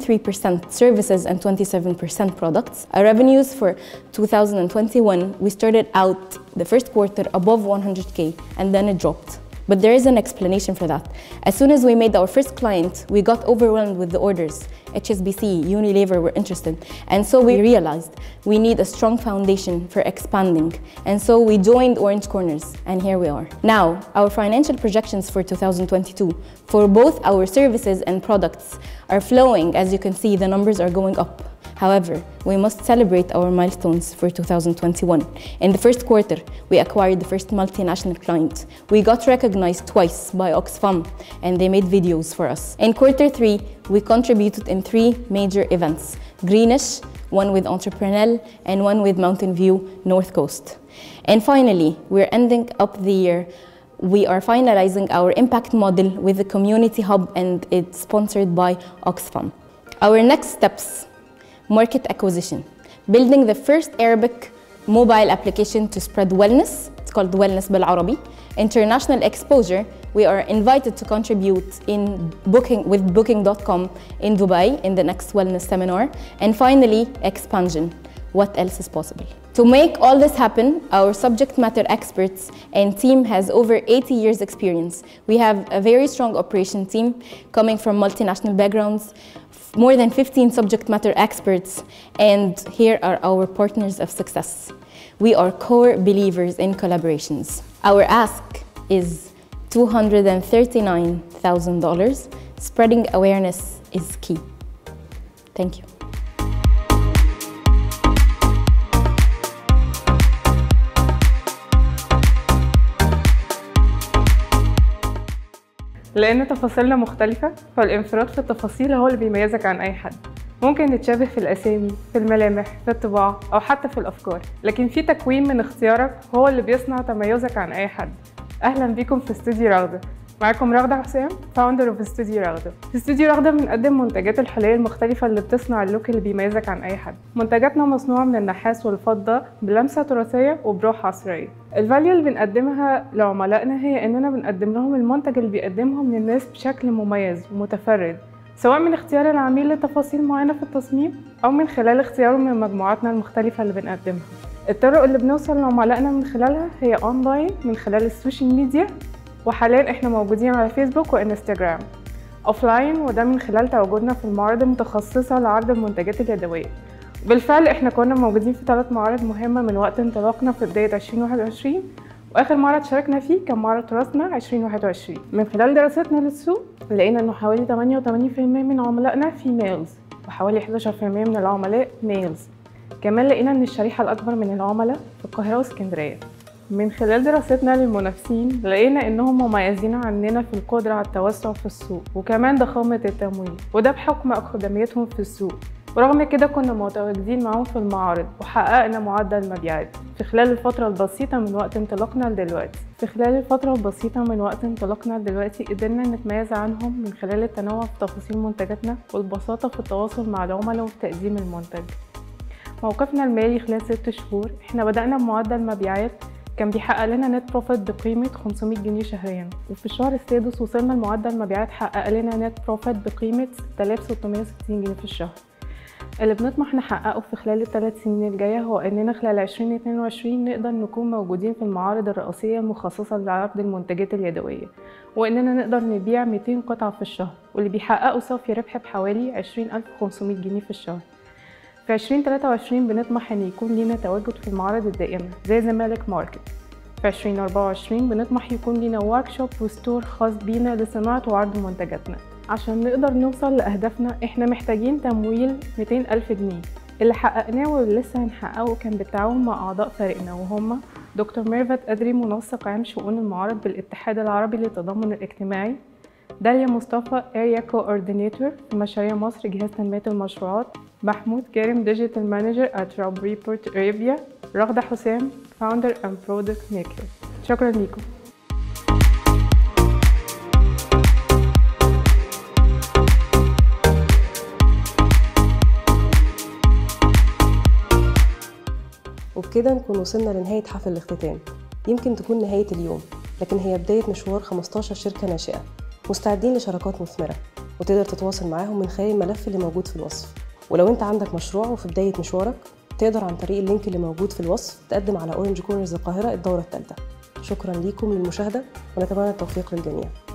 73% services and 27% products. Our revenues for 2021, we started out the first quarter above 100k and then it dropped. But there is an explanation for that. As soon as we made our first client, we got overwhelmed with the orders. HSBC, Unilever were interested. And so we realized we need a strong foundation for expanding. And so we joined Orange Corners, and here we are. Now, our financial projections for 2022 for both our services and products are flowing. As you can see, the numbers are going up. However, we must celebrate our milestones for 2021. In the first quarter, we acquired the first multinational client. We got recognized twice by Oxfam, and they made videos for us. In quarter three, we contributed in three major events Greenish, one with Entrepreneur, and one with Mountain View North Coast. And finally, we're ending up the year we are finalizing our impact model with the community hub and it's sponsored by Oxfam. Our next steps market acquisition, building the first Arabic mobile application to spread wellness. It's called Wellness بالعربي. International exposure. We are invited to contribute in booking with Booking.com in Dubai in the next wellness seminar. And finally, expansion. what else is possible. To make all this happen, our subject matter experts and team has over 80 years experience. We have a very strong operation team coming from multinational backgrounds, f- more than 15 subject matter experts, and here are our partners of success. We are core believers in collaborations. Our ask is $239,000. Spreading awareness is key. Thank you. لأن تفاصيلنا مختلفة فالانفراد في التفاصيل هو اللي بيميزك عن أي حد ممكن نتشابه في الأسامي في الملامح في الطباع أو حتى في الأفكار لكن في تكوين من اختيارك هو اللي بيصنع تميزك عن أي حد أهلا بيكم في استوديو رغدة معاكم رغدة حسام فاوندر اوف استوديو رغدة في استوديو رغدة بنقدم منتجات الحلية المختلفة اللي بتصنع اللوك اللي بيميزك عن أي حد منتجاتنا مصنوعة من النحاس والفضة بلمسة تراثية وبروح عصرية الفاليو اللي بنقدمها لعملائنا هي إننا بنقدم لهم المنتج اللي بيقدمهم للناس بشكل مميز ومتفرد سواء من اختيار العميل لتفاصيل معينة في التصميم أو من خلال اختياره من مجموعاتنا المختلفة اللي بنقدمها الطرق اللي بنوصل لعملائنا من خلالها هي أونلاين من خلال السوشيال ميديا وحاليا احنا موجودين على فيسبوك وانستجرام اوفلاين وده من خلال تواجدنا في المعارض المتخصصة لعرض المنتجات اليدوية بالفعل احنا كنا موجودين في ثلاث معارض مهمة من وقت انطلاقنا في بداية 2021 واخر معرض شاركنا فيه كان معرض تراثنا 2021 من خلال دراستنا للسوق لقينا انه حوالي 88% من عملائنا فيميلز وحوالي 11% من العملاء ميلز كمان لقينا ان الشريحة الاكبر من العملاء في القاهرة واسكندرية من خلال دراستنا للمنافسين لقينا انهم مميزين عننا في القدرة على التوسع في السوق وكمان ضخامة التمويل وده بحكم أقدميتهم في السوق ورغم كده كنا متواجدين معاهم في المعارض وحققنا معدل مبيعات في خلال الفترة البسيطة من وقت انطلاقنا لدلوقتي في خلال الفترة البسيطة من وقت انطلاقنا لدلوقتي قدرنا نتميز عنهم من خلال التنوع في تفاصيل منتجاتنا والبساطة في التواصل مع العملاء وفي تقديم المنتج موقفنا المالي خلال ست شهور احنا بدأنا بمعدل مبيعات كان بيحقق لنا نت بروفيت بقيمة 500 جنيه شهريا وفي الشهر السادس وصلنا لمعدل مبيعات حقق لنا نت بروفيت بقيمة 6660 جنيه في الشهر اللي بنطمح نحققه في خلال الثلاث سنين الجاية هو إننا خلال 2022 نقدر نكون موجودين في المعارض الرئيسية المخصصة لعرض المنتجات اليدوية وإننا نقدر نبيع 200 قطعة في الشهر واللي بيحققوا صافي ربح بحوالي 20500 جنيه في الشهر في 2023 بنطمح ان يكون لينا تواجد في المعارض الدائمة زي زمالك ماركت في 2024 بنطمح يكون لينا ورك شوب وستور خاص بينا لصناعة وعرض منتجاتنا عشان نقدر نوصل لأهدافنا احنا محتاجين تمويل 200 ألف جنيه اللي حققناه واللي لسه هنحققه كان بالتعاون مع أعضاء فريقنا وهم دكتور ميرفت أدري منسق عام شؤون المعارض بالاتحاد العربي للتضامن الاجتماعي داليا مصطفى اريا كوردينيتور في مشاريع مصر جهاز تنمية المشروعات محمود كريم ديجيتال مانجر at Rob Report Arabia رغدة حسام فاوندر اند برودكت ميكر شكرا ليكم وبكده نكون وصلنا لنهاية حفل الاختتام يمكن تكون نهاية اليوم لكن هي بداية مشوار 15 شركة ناشئة مستعدين لشراكات مثمرة وتقدر تتواصل معاهم من خلال الملف اللي موجود في الوصف ولو انت عندك مشروع وفي بداية مشوارك تقدر عن طريق اللينك اللي موجود في الوصف تقدم على اورنج كورنرز القاهرة الدورة الثالثة شكرا ليكم للمشاهدة ونتمنى التوفيق للجميع